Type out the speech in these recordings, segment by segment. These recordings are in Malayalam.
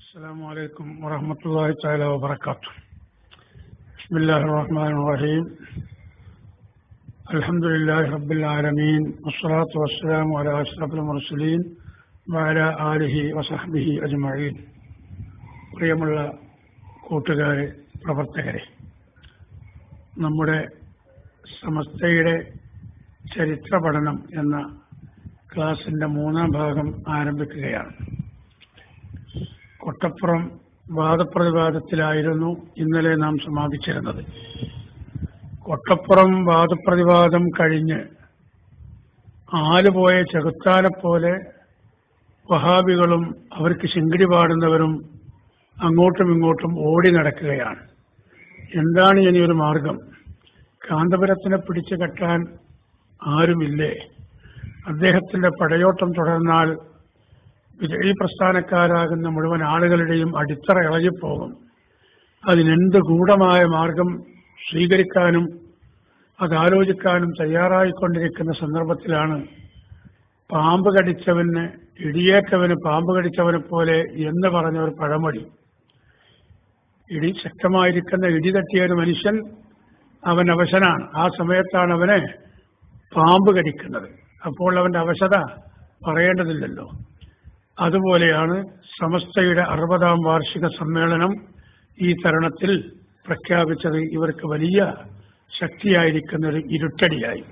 السلام عليكم ورحمة الله تعالى وبركاته بسم الله الرحمن الرحيم الحمد لله رب العالمين والصلاة والسلام على أشرف المرسلين وعلى آله وصحبه أجمعين പ്രിയമുള്ള കൂട്ടുകാരെ പ്രവർത്തകരെ നമ്മുടെ സമസ്തയുടെ ചരിത്ര പഠനം എന്ന ക്ലാസിന്റെ മൂന്നാം ഭാഗം ആരംഭിക്കുകയാണ് കൊട്ടപ്പുറം വാദപ്രതിവാദത്തിലായിരുന്നു ഇന്നലെ നാം സമാപിച്ചിരുന്നത് കൊട്ടപ്പുറം വാദപ്രതിവാദം കഴിഞ്ഞ് ആലുപോയ ചെകുത്താനെ പോലെ വഹാബികളും അവർക്ക് ശിങ്കിടി പാടുന്നവരും അങ്ങോട്ടും ഇങ്ങോട്ടും ഓടി നടക്കുകയാണ് എന്താണ് ഇനി ഒരു മാർഗം കാന്തപുരത്തിനെ പിടിച്ചു കെട്ടാൻ ആരുമില്ലേ അദ്ദേഹത്തിന്റെ പടയോട്ടം തുടർന്നാൽ വിജയ് പ്രസ്ഥാനക്കാരാകുന്ന മുഴുവൻ ആളുകളുടെയും അടിത്തറ ഇളകിപ്പോകും അതിനെന്ത് ഗൂഢമായ മാർഗം സ്വീകരിക്കാനും അതാലോചിക്കാനും തയ്യാറായിക്കൊണ്ടിരിക്കുന്ന സന്ദർഭത്തിലാണ് പാമ്പ് കടിച്ചവന് ഇടിയേറ്റവന് പാമ്പ് കടിച്ചവനെ പോലെ എന്ന് പറഞ്ഞ ഒരു പഴമൊഴി ഇടി ശക്തമായിരിക്കുന്ന ഇടി തട്ടിയ ഒരു മനുഷ്യൻ അവൻ അവശനാണ് ആ സമയത്താണ് അവനെ പാമ്പ് കടിക്കുന്നത് അപ്പോൾ അവന്റെ അവശത പറയേണ്ടതില്ലല്ലോ അതുപോലെയാണ് സമസ്തയുടെ അറുപതാം വാർഷിക സമ്മേളനം ഈ തരുണത്തിൽ പ്രഖ്യാപിച്ചത് ഇവർക്ക് വലിയ ശക്തിയായിരിക്കുന്ന ഒരു ഇരുട്ടടിയായി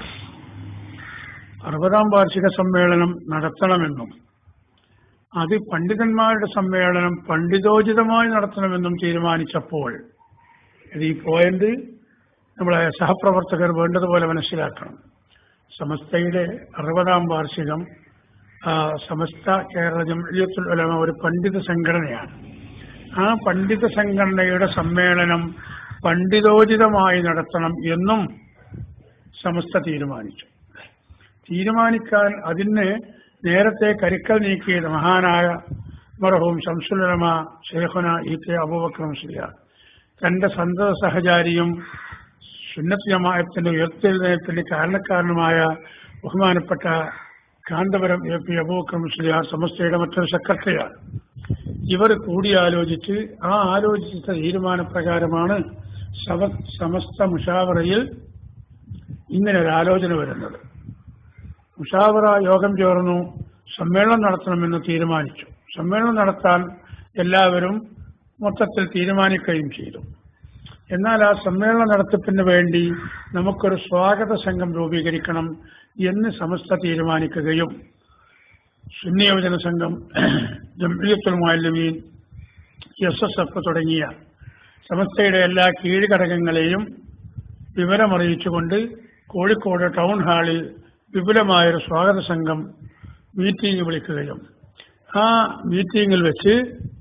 അറുപതാം വാർഷിക സമ്മേളനം നടത്തണമെന്നും അത് പണ്ഡിതന്മാരുടെ സമ്മേളനം പണ്ഡിതോചിതമായി നടത്തണമെന്നും തീരുമാനിച്ചപ്പോൾ ഇത് ഈ പോയിന്റ് നമ്മളെ സഹപ്രവർത്തകർ വേണ്ടതുപോലെ മനസ്സിലാക്കണം സമസ്തയുടെ അറുപതാം വാർഷികം സമസ്ത കേരള ജംഇയ്യത്തുൽ ഉലമ ഒരു പണ്ഡിത സംഘടനയാണ് ആ പണ്ഡിത സംഘടനയുടെ സമ്മേളനം പണ്ഡിതോചിതമായി നടത്തണം എന്നും സമസ്ത തീരുമാനിച്ചു തീരുമാനിക്കാൻ അതിന് നേരത്തെ കരുക്കൽ നീക്കിയത് മഹാനായ മറഹൂം ശംസുലമ ഷേഖുന ഇ കെ അബൂബക്രം ശ്രീയ തന്റെ സന്തത സഹചാരിയും സുന്നത്ത് ജമാഅത്തിന്റെ ഉയർത്തെഴുന്നേൽപ്പിന്റെ കാരണക്കാരനുമായ ബഹുമാനപ്പെട്ട കാന്തപുരം എ പി അബൂബക്രം ശ്രീയ സമസ്തയുടെ മറ്റൊരു സെക്രട്ടറിയാണ് ഇവർ കൂടിയാലോചിച്ച് ആ ആലോചിച്ച തീരുമാനപ്രകാരമാണ് സമസ്ത മുഷാവറയിൽ ഇങ്ങനെ ഒരു ആലോചന വരുന്നത് മുഷാവറ യോഗം ചേർന്നു സമ്മേളനം നടത്തണമെന്ന് തീരുമാനിച്ചു സമ്മേളനം നടത്താൻ എല്ലാവരും മൊത്തത്തിൽ തീരുമാനിക്കുകയും ചെയ്തു എന്നാൽ ആ സമ്മേളന നടത്തിപ്പിന് വേണ്ടി നമുക്കൊരു സ്വാഗത സംഘം രൂപീകരിക്കണം എന്ന് സമസ്ത തീരുമാനിക്കുകയും Sunni Yuvajana Sangham Jamiyyathul Muallimeen S S F തുടങ്ങിയ സമസ്തയുടെ എല്ലാ കീഴ്ഘടകങ്ങളെയും വിവരമറിയിച്ചുകൊണ്ട് കോഴിക്കോട് ടൗൺ ഹാളിൽ വിപുലമായൊരു സ്വാഗത സംഘം മീറ്റിംഗ് വിളിക്കുകയും ആ മീറ്റിംഗിൽ വെച്ച്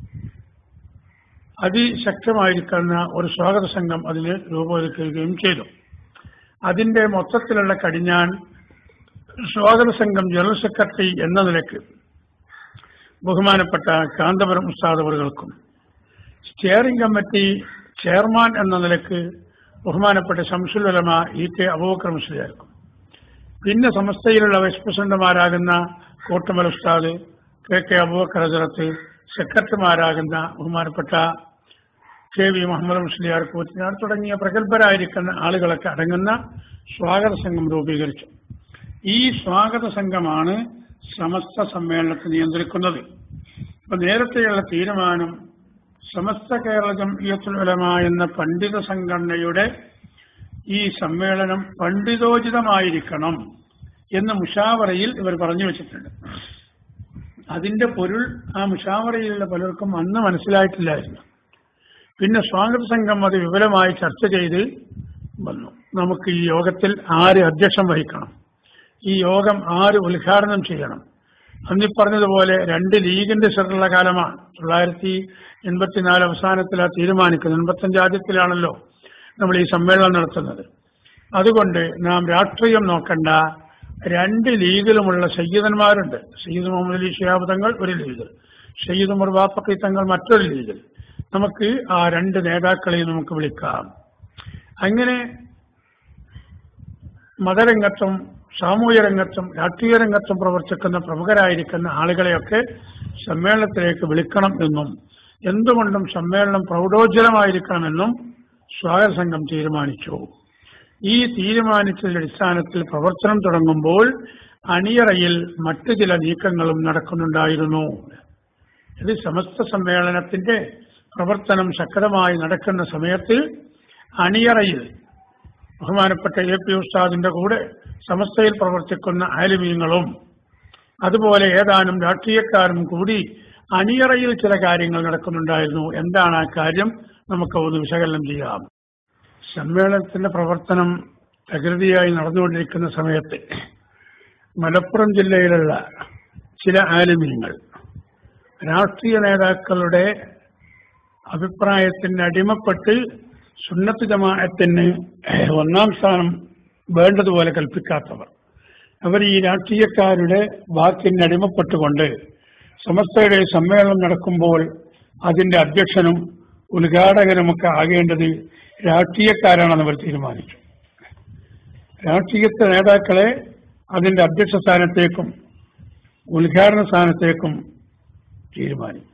അതിശക്തമായിരിക്കുന്ന ഒരു സ്വാഗത സംഘം അതിന് രൂപവൽക്കരിക്കുകയും ചെയ്തു അതിന്റെ മൊത്തത്തിലുള്ള കടിഞ്ഞാൻ സ്വാഗത സംഘം ജനറൽ സെക്രട്ടറി എന്ന നിലയ്ക്ക് ബഹുമാനപ്പെട്ട കാന്തപുരം ഉസ്താദവറുകൾക്കും സ്റ്റിയറിംഗ് കമ്മിറ്റി ചെയർമാൻ എന്ന നിലയ്ക്ക് ബഹുമാനപ്പെട്ട ശംസുൽ ഉലമ ഇ കെ അബൂബക്കർ മുസ്ലിയാർക്കും പിന്നെ സമസ്തയിലുള്ള വൈസ് പ്രസിഡന്റുമാരാകുന്ന കോട്ടമൽ ഉസ്താദ് കെ കെ അബൂബക്കർ ഹസരത്ത് സെക്രട്ടറിമാരാകുന്ന ബഹുമാനപ്പെട്ട കെ വി മുഹമ്മദ് മുസ്ലിയാർ കൂറ്റിനാട് തുടങ്ങിയ പ്രഗത്ഭരായിരിക്കുന്ന ആളുകളൊക്കെ അടങ്ങുന്ന സ്വാഗത സംഘം രൂപീകരിച്ചു ഈ സ്വാഗത സംഘമാണ് സമസ്ത സമ്മേളനത്തെ നിയന്ത്രിക്കുന്നത് അപ്പൊ നേരത്തെയുള്ള തീരുമാനം സമസ്ത കേരള ജംഇയ്യത്തുൽ ഉലമ എന്ന പണ്ഡിത സംഘടനയുടെ ഈ സമ്മേളനം പണ്ഡിതോചിതമായിരിക്കണം എന്ന് മുഷാവറയിൽ ഇവർ പറഞ്ഞു വെച്ചിട്ടുണ്ട് അതിന്റെ പൊരുൾ ആ മുഷാവറയിലുള്ള പലർക്കും അന്ന് മനസ്സിലായിട്ടില്ലായിരുന്നു പിന്നെ സ്വാഗത സംഘം അത് വിപുലമായി ചർച്ച ചെയ്ത് വന്നു നമുക്ക് ഈ യോഗത്തിൽ ആര് അധ്യക്ഷം വഹിക്കണം ഈ യോഗം ആര് ഉദ്ഘാടനം ചെയ്യണം അന്നീ പറഞ്ഞതുപോലെ രണ്ട് ലീഗിന്റെ ചെറുള്ള കാലമാണ് തൊള്ളായിരത്തി എൺപത്തിനാല് അവസാനത്തിൽ ആ തീരുമാനിക്കുന്നത് എൺപത്തഞ്ച് ആദ്യത്തിലാണല്ലോ നമ്മൾ ഈ സമ്മേളനം നടത്തുന്നത് അതുകൊണ്ട് നാം രാഷ്ട്രീയം നോക്കണ്ട രണ്ട് ലീഗിലുമുള്ള സയ്യിദന്മാരുണ്ട് സയ്യിദ് മുഹമ്മദ് അലി ഷിഹാബ് തങ്ങൾ ഒരു ലീഗിൽ സയ്യിദ് ഉമർ ബാപ്പക്കി തങ്ങൾ മറ്റൊരു ലീഗിൽ നമുക്ക് ആ രണ്ട് നേതാക്കളെയും നമുക്ക് വിളിക്കാം അങ്ങനെ മതരംഗത്തും സാമൂഹ്യ രംഗത്തും രാഷ്ട്രീയ രംഗത്തും പ്രവർത്തിക്കുന്ന പ്രമുഖരായിരിക്കുന്ന ആളുകളെയൊക്കെ സമ്മേളനത്തിലേക്ക് വിളിക്കണം എന്നും എന്തുകൊണ്ടും സമ്മേളനം പ്രൗഢോജ്വലമായിരിക്കണമെന്നും സ്വാഗത സംഘം തീരുമാനിച്ചു ഈ തീരുമാനിച്ചതിന്റെ അടിസ്ഥാനത്തിൽ പ്രവർത്തനം തുടങ്ങുമ്പോൾ അണിയറയിൽ മറ്റു ചില നീക്കങ്ങളും നടക്കുന്നുണ്ടായിരുന്നു ഇത് സമസ്ത സമ്മേളനത്തിന്റെ പ്രവർത്തനം ശക്തമായി നടക്കുന്ന സമയത്ത് അണിയറയിൽ ബഹുമാനപ്പെട്ട എ പി ഉസ്താദിന്റെ കൂടെ സമസ്തയിൽ പ്രവർത്തിക്കുന്ന ആലിമീങ്ങളും അതുപോലെ ഏതാനും രാഷ്ട്രീയക്കാരും കൂടി അണിയറയിൽ ചില കാര്യങ്ങൾ നടക്കുന്നുണ്ടായിരുന്നു എന്താണ് ആ കാര്യം നമുക്ക് ഒന്ന് വിശകലനം ചെയ്യാം സമ്മേളനത്തിന്റെ പ്രവർത്തനം തകൃതിയായി നടന്നുകൊണ്ടിരിക്കുന്ന സമയത്ത് മലപ്പുറം ജില്ലയിലുള്ള ചില ആലിമീങ്ങൾ രാഷ്ട്രീയ നേതാക്കളുടെ അഭിപ്രായത്തിന് അടിമപ്പെട്ട് സുന്നത്ത് ജമാഅത്തിന് ഒന്നാം സ്ഥാനം വേണ്ടതുപോലെ കൽപ്പിക്കാത്തവർ അവർ ഈ രാഷ്ട്രീയക്കാരുടെ വാക്കിന് അടിമപ്പെട്ടുകൊണ്ട് സമസ്തയുടെ സമ്മേളനം നടക്കുമ്പോൾ അതിന്റെ അധ്യക്ഷനും ഉദ്ഘാടകനുമൊക്കെ ആകേണ്ടത് രാഷ്ട്രീയക്കാരാണെന്ന് അവർ തീരുമാനിച്ചു രാഷ്ട്രീയത്തെ നേതാക്കളെ അതിന്റെ അധ്യക്ഷ സ്ഥാനത്തേക്കും ഉദ്ഘാടന സ്ഥാനത്തേക്കും തീരുമാനിച്ചു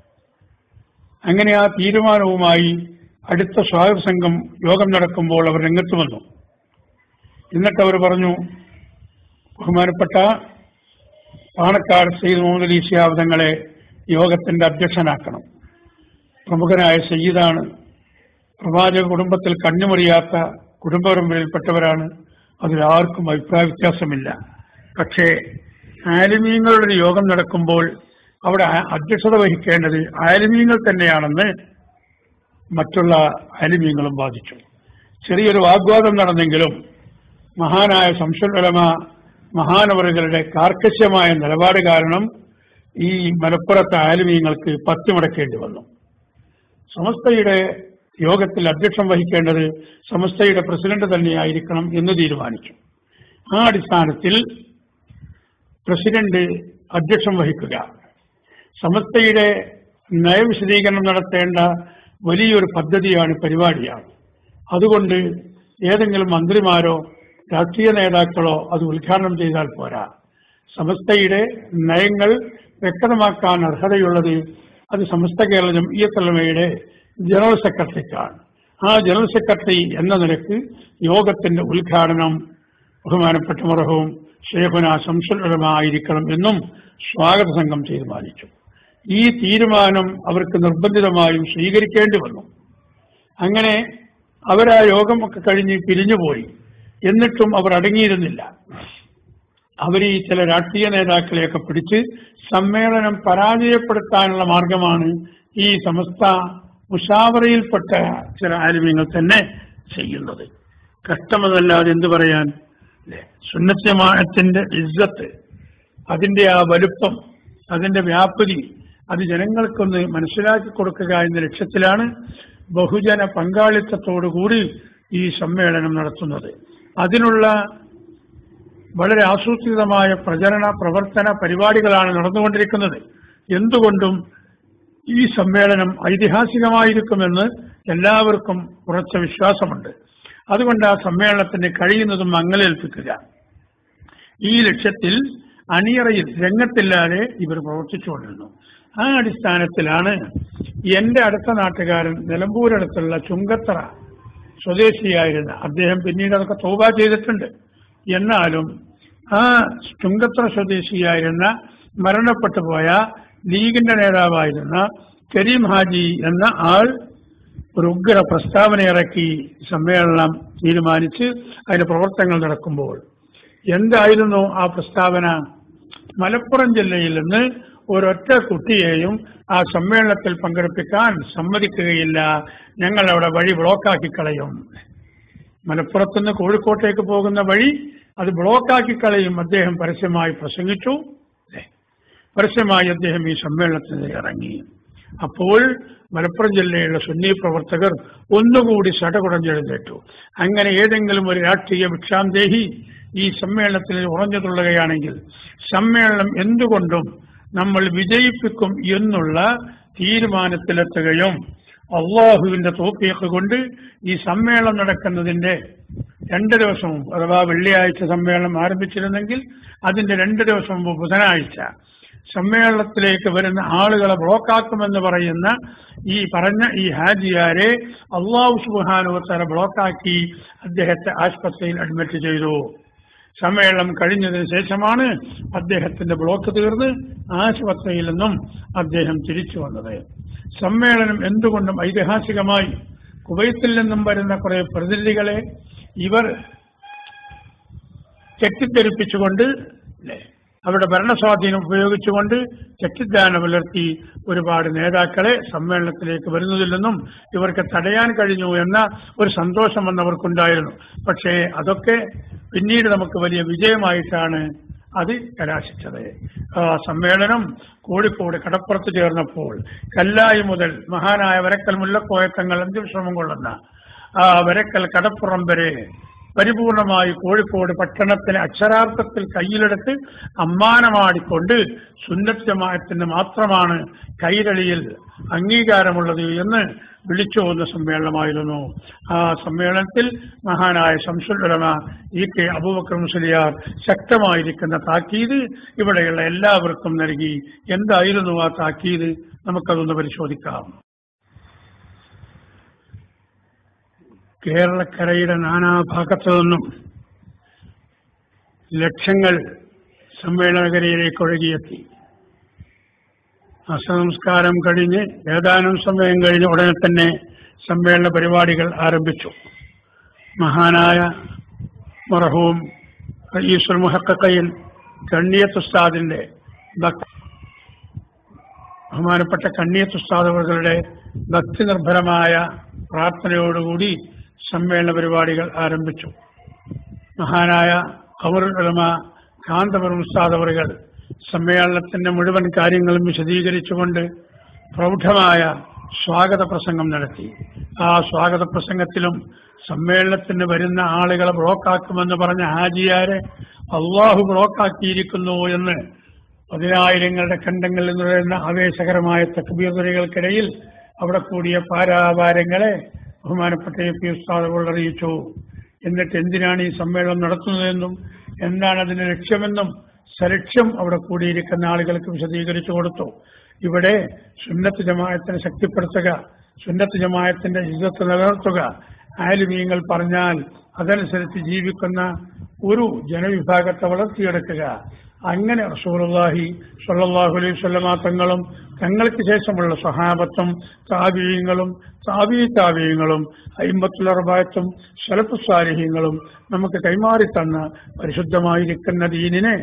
അങ്ങനെ ആ തീരുമാനവുമായി അടുത്ത സ്വാഗത സംഘം യോഗം നടക്കുമ്പോൾ അവർ രംഗത്ത് വന്നു എന്നിട്ട് അവർ പറഞ്ഞു ബഹുമാനപ്പെട്ട പാണക്കാട് സെയ്ദ് മുഹമ്മദ് അലി ശിഹാബ് തങ്ങളെ യോഗത്തിന്റെ അധ്യക്ഷനാക്കണം പ്രമുഖനായ സയ്യിദാണ് പ്രവാചക കുടുംബത്തിൽ കണ്ണുമറിയാത്ത കുടുംബപരമ്പരയിൽപ്പെട്ടവരാണ് അതിലാർക്കും അഭിപ്രായ വ്യത്യാസമില്ല പക്ഷേ ആലിമീങ്ങളുടെ ഒരു യോഗം നടക്കുമ്പോൾ അവിടെ ആ- അധ്യക്ഷത വഹിക്കേണ്ടത് ആലിമീങ്ങൾ തന്നെയാണെന്ന് മറ്റുള്ള ആലിമീങ്ങളും ബാധിച്ചു ചെറിയൊരു വാഗ്വാദം നടന്നെങ്കിലും മഹാനായ സംശുലമ മഹാനവറുകളുടെ കാർക്കശ്യമായ നിലപാട് കാരണം ഈ മലപ്പുറത്തെ ആലിമീങ്ങൾക്ക് പത്തി മുടക്കേണ്ടി വന്നു സമസ്തയുടെ യോഗത്തിൽ അധ്യക്ഷം വഹിക്കേണ്ടത് സമസ്തയുടെ പ്രസിഡന്റ് തന്നെയായിരിക്കണം എന്ന് തീരുമാനിച്ചു ആ അടിസ്ഥാനത്തിൽ പ്രസിഡന്റ് അധ്യക്ഷം വഹിക്കുക സമസ്തയുടെ നയവിശദീകരണം നടത്തേണ്ട വലിയൊരു പദ്ധതിയാണ് പരിപാടിയാണ് അതുകൊണ്ട് ഏതെങ്കിലും മന്ത്രിമാരോ രാഷ്ട്രീയ നേതാക്കളോ അത് ഉദ്ഘാടനം ചെയ്താൽ പോരാ സമസ്തയുടെ നയങ്ങൾ വ്യക്തമാക്കാൻ അർഹതയുള്ളത് അത് സമസ്ത കേരള ജംഇയ്യത്തുലമയുടെ ജനറൽ സെക്രട്ടറിക്കാണ് ആ ജനറൽ സെക്രട്ടറി എന്ന നിലക്ക് യോഗത്തിന്റെ ഉദ്ഘാടനം ബഹുമാനപ്പെട്ട മറഹവും ഷേഖുന ശംസുലമ ആയിരിക്കണം എന്നും സ്വാഗത സംഘം തീരുമാനിച്ചു ഈ തീരുമാനം അവർക്ക് നിർബന്ധിതമായും സ്വീകരിക്കേണ്ടി വന്നു അങ്ങനെ അവരാ യോഗമൊക്കെ കഴിഞ്ഞ് പിരിഞ്ഞുപോയി എന്നിട്ടും അവർ അടങ്ങിയിരുന്നില്ല അവർ ഈ ചില രാഷ്ട്രീയ നേതാക്കളെയൊക്കെ പിടിച്ച് സമ്മേളനം പരാജയപ്പെടുത്താനുള്ള മാർഗമാണ് ഈ സമസ്ത മുഷാവറയിൽപ്പെട്ട ചില ആലിമ്യങ്ങൾ തന്നെ ചെയ്യുന്നത് കഷ്ടമതല്ലാതെ എന്തു പറയാൻ അല്ലേ? സുന്നത്യമാനത്തിന്റെ ഇസ്സത്ത് അതിന്റെ ആ വലുപ്പം അതിന്റെ വ്യാപ്തി അത് ജനങ്ങൾക്കൊന്ന് മനസ്സിലാക്കി കൊടുക്കുക എന്ന ലക്ഷ്യത്തിലാണ് ബഹുജന പങ്കാളിത്തത്തോടുകൂടി ഈ സമ്മേളനം നടത്തുന്നത് അതിനുള്ള വളരെ ആസൂത്രിതമായ പ്രചരണ പ്രവർത്തന പരിപാടികളാണ് നടന്നുകൊണ്ടിരിക്കുന്നത് എന്തുകൊണ്ടും ഈ സമ്മേളനം ഐതിഹാസികമായിരിക്കുമെന്ന് എല്ലാവർക്കും ഉറച്ച വിശ്വാസമുണ്ട് അതുകൊണ്ട് ആ സമ്മേളനത്തിന് കഴിയുന്നതും മങ്ങലേൽപ്പിക്കുക ഈ ലക്ഷ്യത്തിൽ അണിയറയിൽ രംഗത്തില്ലാതെ ഇവർ പ്രവർത്തിച്ചുകൊണ്ടിരുന്നു ആ അടിസ്ഥാനത്തിലാണ് എന്റെ അടുത്ത നാട്ടുകാരൻ നിലമ്പൂരടുത്തുള്ള ചുങ്കത്തറ സ്വദേശിയായിരുന്ന അദ്ദേഹം പിന്നീട് അതൊക്കെ തോബ ചെയ്തിട്ടുണ്ട് എന്നാലും ആ ചുങ്കത്തറ സ്വദേശിയായിരുന്ന മരണപ്പെട്ടു പോയ ലീഗിന്റെ നേതാവായിരുന്ന കരീം ഹാജി എന്ന ആൾ ഒരു ഉഗ്ര പ്രസ്താവന ഇറക്കി സമ്മേളനം തീരുമാനിച്ച് അതിന്റെ പ്രവർത്തനങ്ങൾ നടക്കുമ്പോൾ എന്തായിരുന്നു ആ പ്രസ്താവന മലപ്പുറം ജില്ലയിൽ നിന്ന് ഒരൊറ്റ കുട്ടിയെയും ആ സമ്മേളനത്തിൽ പങ്കെടുപ്പിക്കാൻ സമ്മതിക്കുകയില്ല ഞങ്ങൾ അവിടെ വഴി ബ്ലോക്കാക്കി കളയും മലപ്പുറത്തുനിന്ന് കോഴിക്കോട്ടേക്ക് പോകുന്ന വഴി അത് ബ്ലോക്കാക്കി കളയും അദ്ദേഹം പരസ്യമായി പ്രസംഗിച്ചു അല്ലേ? പരസ്യമായി അദ്ദേഹം ഈ സമ്മേളനത്തിന് ഇറങ്ങി അപ്പോൾ മലപ്പുറം ജില്ലയിലുള്ള സുന്നി പ്രവർത്തകർ ഒന്നുകൂടി സടകുടഞ്ഞെഴുന്നേറ്റു അങ്ങനെ ഏതെങ്കിലും ഒരു രാഷ്ട്രീയ ഭിക്ഷാന്തേഹി ഈ സമ്മേളനത്തിൽ ഉറഞ്ഞു തുള്ളുകയാണെങ്കിൽ സമ്മേളനം എന്തുകൊണ്ടും നമ്മൾ വിജയിപ്പിക്കും എന്നുള്ള തീരുമാനത്തിലെത്തുകയും അള്ളാഹുവിന്റെ തോപ്പിയൊക്കെ കൊണ്ട് ഈ സമ്മേളനം നടക്കുന്നതിന്റെ രണ്ട് ദിവസം മുമ്പ് അഥവാ വെള്ളിയാഴ്ച സമ്മേളനം ആരംഭിച്ചിരുന്നെങ്കിൽ അതിന്റെ രണ്ട് ദിവസം മുമ്പ് ബുധനാഴ്ച സമ്മേളനത്തിലേക്ക് വരുന്ന ആളുകളെ ബ്ലോക്കാക്കുമെന്ന് പറയുന്ന ഈ പറഞ്ഞ ഈ ഹാജിയാരെ അള്ളാഹു സുബാനുവത്തര ബ്ലോക്കാക്കി അദ്ദേഹത്തെ ആശുപത്രിയിൽ അഡ്മിറ്റ് ചെയ്തു സമ്മേളനം കഴിഞ്ഞതിന് ശേഷമാണ് അദ്ദേഹത്തിന്റെ ബ്ലോക്ക് തീർന്ന് ആശുപത്രിയിൽ നിന്നും അദ്ദേഹം തിരിച്ചു വന്നത് സമ്മേളനം എന്തുകൊണ്ടും ഐതിഹാസികമായി കുവൈത്തിൽ നിന്നും വരുന്ന കുറെ പ്രതിനിധികളെ ഇവർ തെറ്റിദ്ധരിപ്പിച്ചുകൊണ്ട് അല്ലേ, അവരുടെ ഭരണസ്വാധീനം ഉപയോഗിച്ചുകൊണ്ട് തെറ്റിദ്ധാരണ പുലർത്തി ഒരുപാട് നേതാക്കളെ സമ്മേളനത്തിലേക്ക് വരുന്നതിൽ നിന്നും ഇവർക്ക് തടയാൻ കഴിഞ്ഞു എന്ന ഒരു സന്തോഷം വന്നവർക്കുണ്ടായിരുന്നു പക്ഷേ അതൊക്കെ പിന്നീട് നമുക്ക് വലിയ വിജയമായിട്ടാണ് അത് കലാശിച്ചത് ആ സമ്മേളനം കോഴിക്കോട് കടപ്പുറത്ത് ചേർന്നപ്പോൾ കല്ലായി മുതൽ മഹാനായ വരക്കൽ മുല്ലക്കോയത്തങ്ങൾ അന്ത്യവിശ്രമം കൊള്ളുന്ന ആ വരക്കൽ കടപ്പുറം വരെ പരിപൂർണമായി കോഴിക്കോട് പട്ടണത്തിലെ അക്ഷരാർത്ഥത്തിൽ കയ്യിലെടുത്ത് അമ്മാനമാടിക്കൊണ്ട് സുന്നത്ത് ജമാഅത്തിന് മാത്രമാണ് കൈരളിയിൽ അംഗീകാരമുള്ളത് എന്ന് വിളിച്ചു പോകുന്ന സമ്മേളനമായിരുന്നു ആ സമ്മേളനത്തിൽ മഹാനായ ശംസുലമ ഇ കെ അബൂബക്കർ മുസ്ലിയാർ ശക്തമായിരിക്കുന്ന താക്കീത് ഇവിടെയുള്ള എല്ലാവർക്കും നൽകി എന്തായിരുന്നു ആ താക്കീത് നമുക്കതൊന്ന് പരിശോധിക്കാം കേരളക്കരയുടെ നാനാഭാഗത്തു നിന്നും ലക്ഷങ്ങൾ സമ്മേളനകരയിലേക്ക് ഒഴുകിയെത്തി അസംസ്കാരം കഴിഞ്ഞ് ഏതാനും സമയം കഴിഞ്ഞ് ഉടനെ തന്നെ സമ്മേളന പരിപാടികൾ ആരംഭിച്ചു മഹാനായ മറഹൂം ഈശ്വർ മുഹക്കയിൽ കണ്ണിയത്ത് ഉസ്താദിന്റെ ഭക്തി ബഹുമാനപ്പെട്ട കണ്ണിയത്ത് ഉസ്താദ് അവരുടെ ഭക്തി നിർഭരമായ പ്രാർത്ഥനയോടുകൂടി സമ്മേളന പരിപാടികൾ ആരംഭിച്ചു മഹാനായ ഖബറുൽ ഉലമ കാന്തപുരം ഉസ്താദ് അവറുകൾ സമ്മേളനത്തിന്റെ മുഴുവൻ കാര്യങ്ങളും വിശദീകരിച്ചുകൊണ്ട് പ്രൗഢമായ സ്വാഗത പ്രസംഗം നടത്തി ആ സ്വാഗത പ്രസംഗത്തിലും സമ്മേളനത്തിന് വരുന്ന ആളുകളെ ബ്ലോക്കാക്കുമെന്ന് പറഞ്ഞ ഹാജിയാരെ അള്ളാഹു ബ്ലോക്കാക്കിയിരിക്കുന്നു എന്ന് പതിനായിരങ്ങളുടെ ഖണ്ഡങ്ങളിൽ നിന്ന് വരുന്ന ആവേശകരമായ തക്ബീർകൾക്കിടയിൽ അവിടെ കൂടിയ പാരാവാരങ്ങളെ ബഹുമാനപ്പെട്ട എ പി ഉസ്താദുകൾ അറിയിച്ചു എന്നിട്ട് എന്തിനാണ് ഈ സമ്മേളനം നടത്തുന്നതെന്നും എന്താണ് അതിന്റെ ലക്ഷ്യമെന്നും സലക്ഷ്യം അവിടെ കൂടിയിരിക്കുന്ന ആളുകൾക്ക് വിശദീകരിച്ചു കൊടുത്തു ഇവിടെ സുന്നത്ത് ജമായത്തിനെ ശക്തിപ്പെടുത്തുക സുന്നത്ത് ജമായത്തിന്റെ ഇജ്ജത്ത് നിലനിർത്തുക ആലിമീങ്ങൾ പറഞ്ഞാൽ അതനുസരിച്ച് ജീവിക്കുന്ന ഒരു ജനവിഭാഗത്തെ വളർത്തിയെടുക്കുക അങ്ങനെ റസൂലുള്ളാഹി സ്വല്ലല്ലാഹു അലൈഹി വസല്ലമ തങ്ങളും തങ്ങൾക്ക് ശേഷമുള്ള സഹാബത്തും താബീയങ്ങളും താബീ താബീയങ്ങളും അയിമ്പത്തുൽ അർബായത്തും സലഫു സാലിഹ്യങ്ങളും നമുക്ക് കൈമാറിത്തന്ന പരിശുദ്ധമായിരിക്കുന്ന ദീനിനെ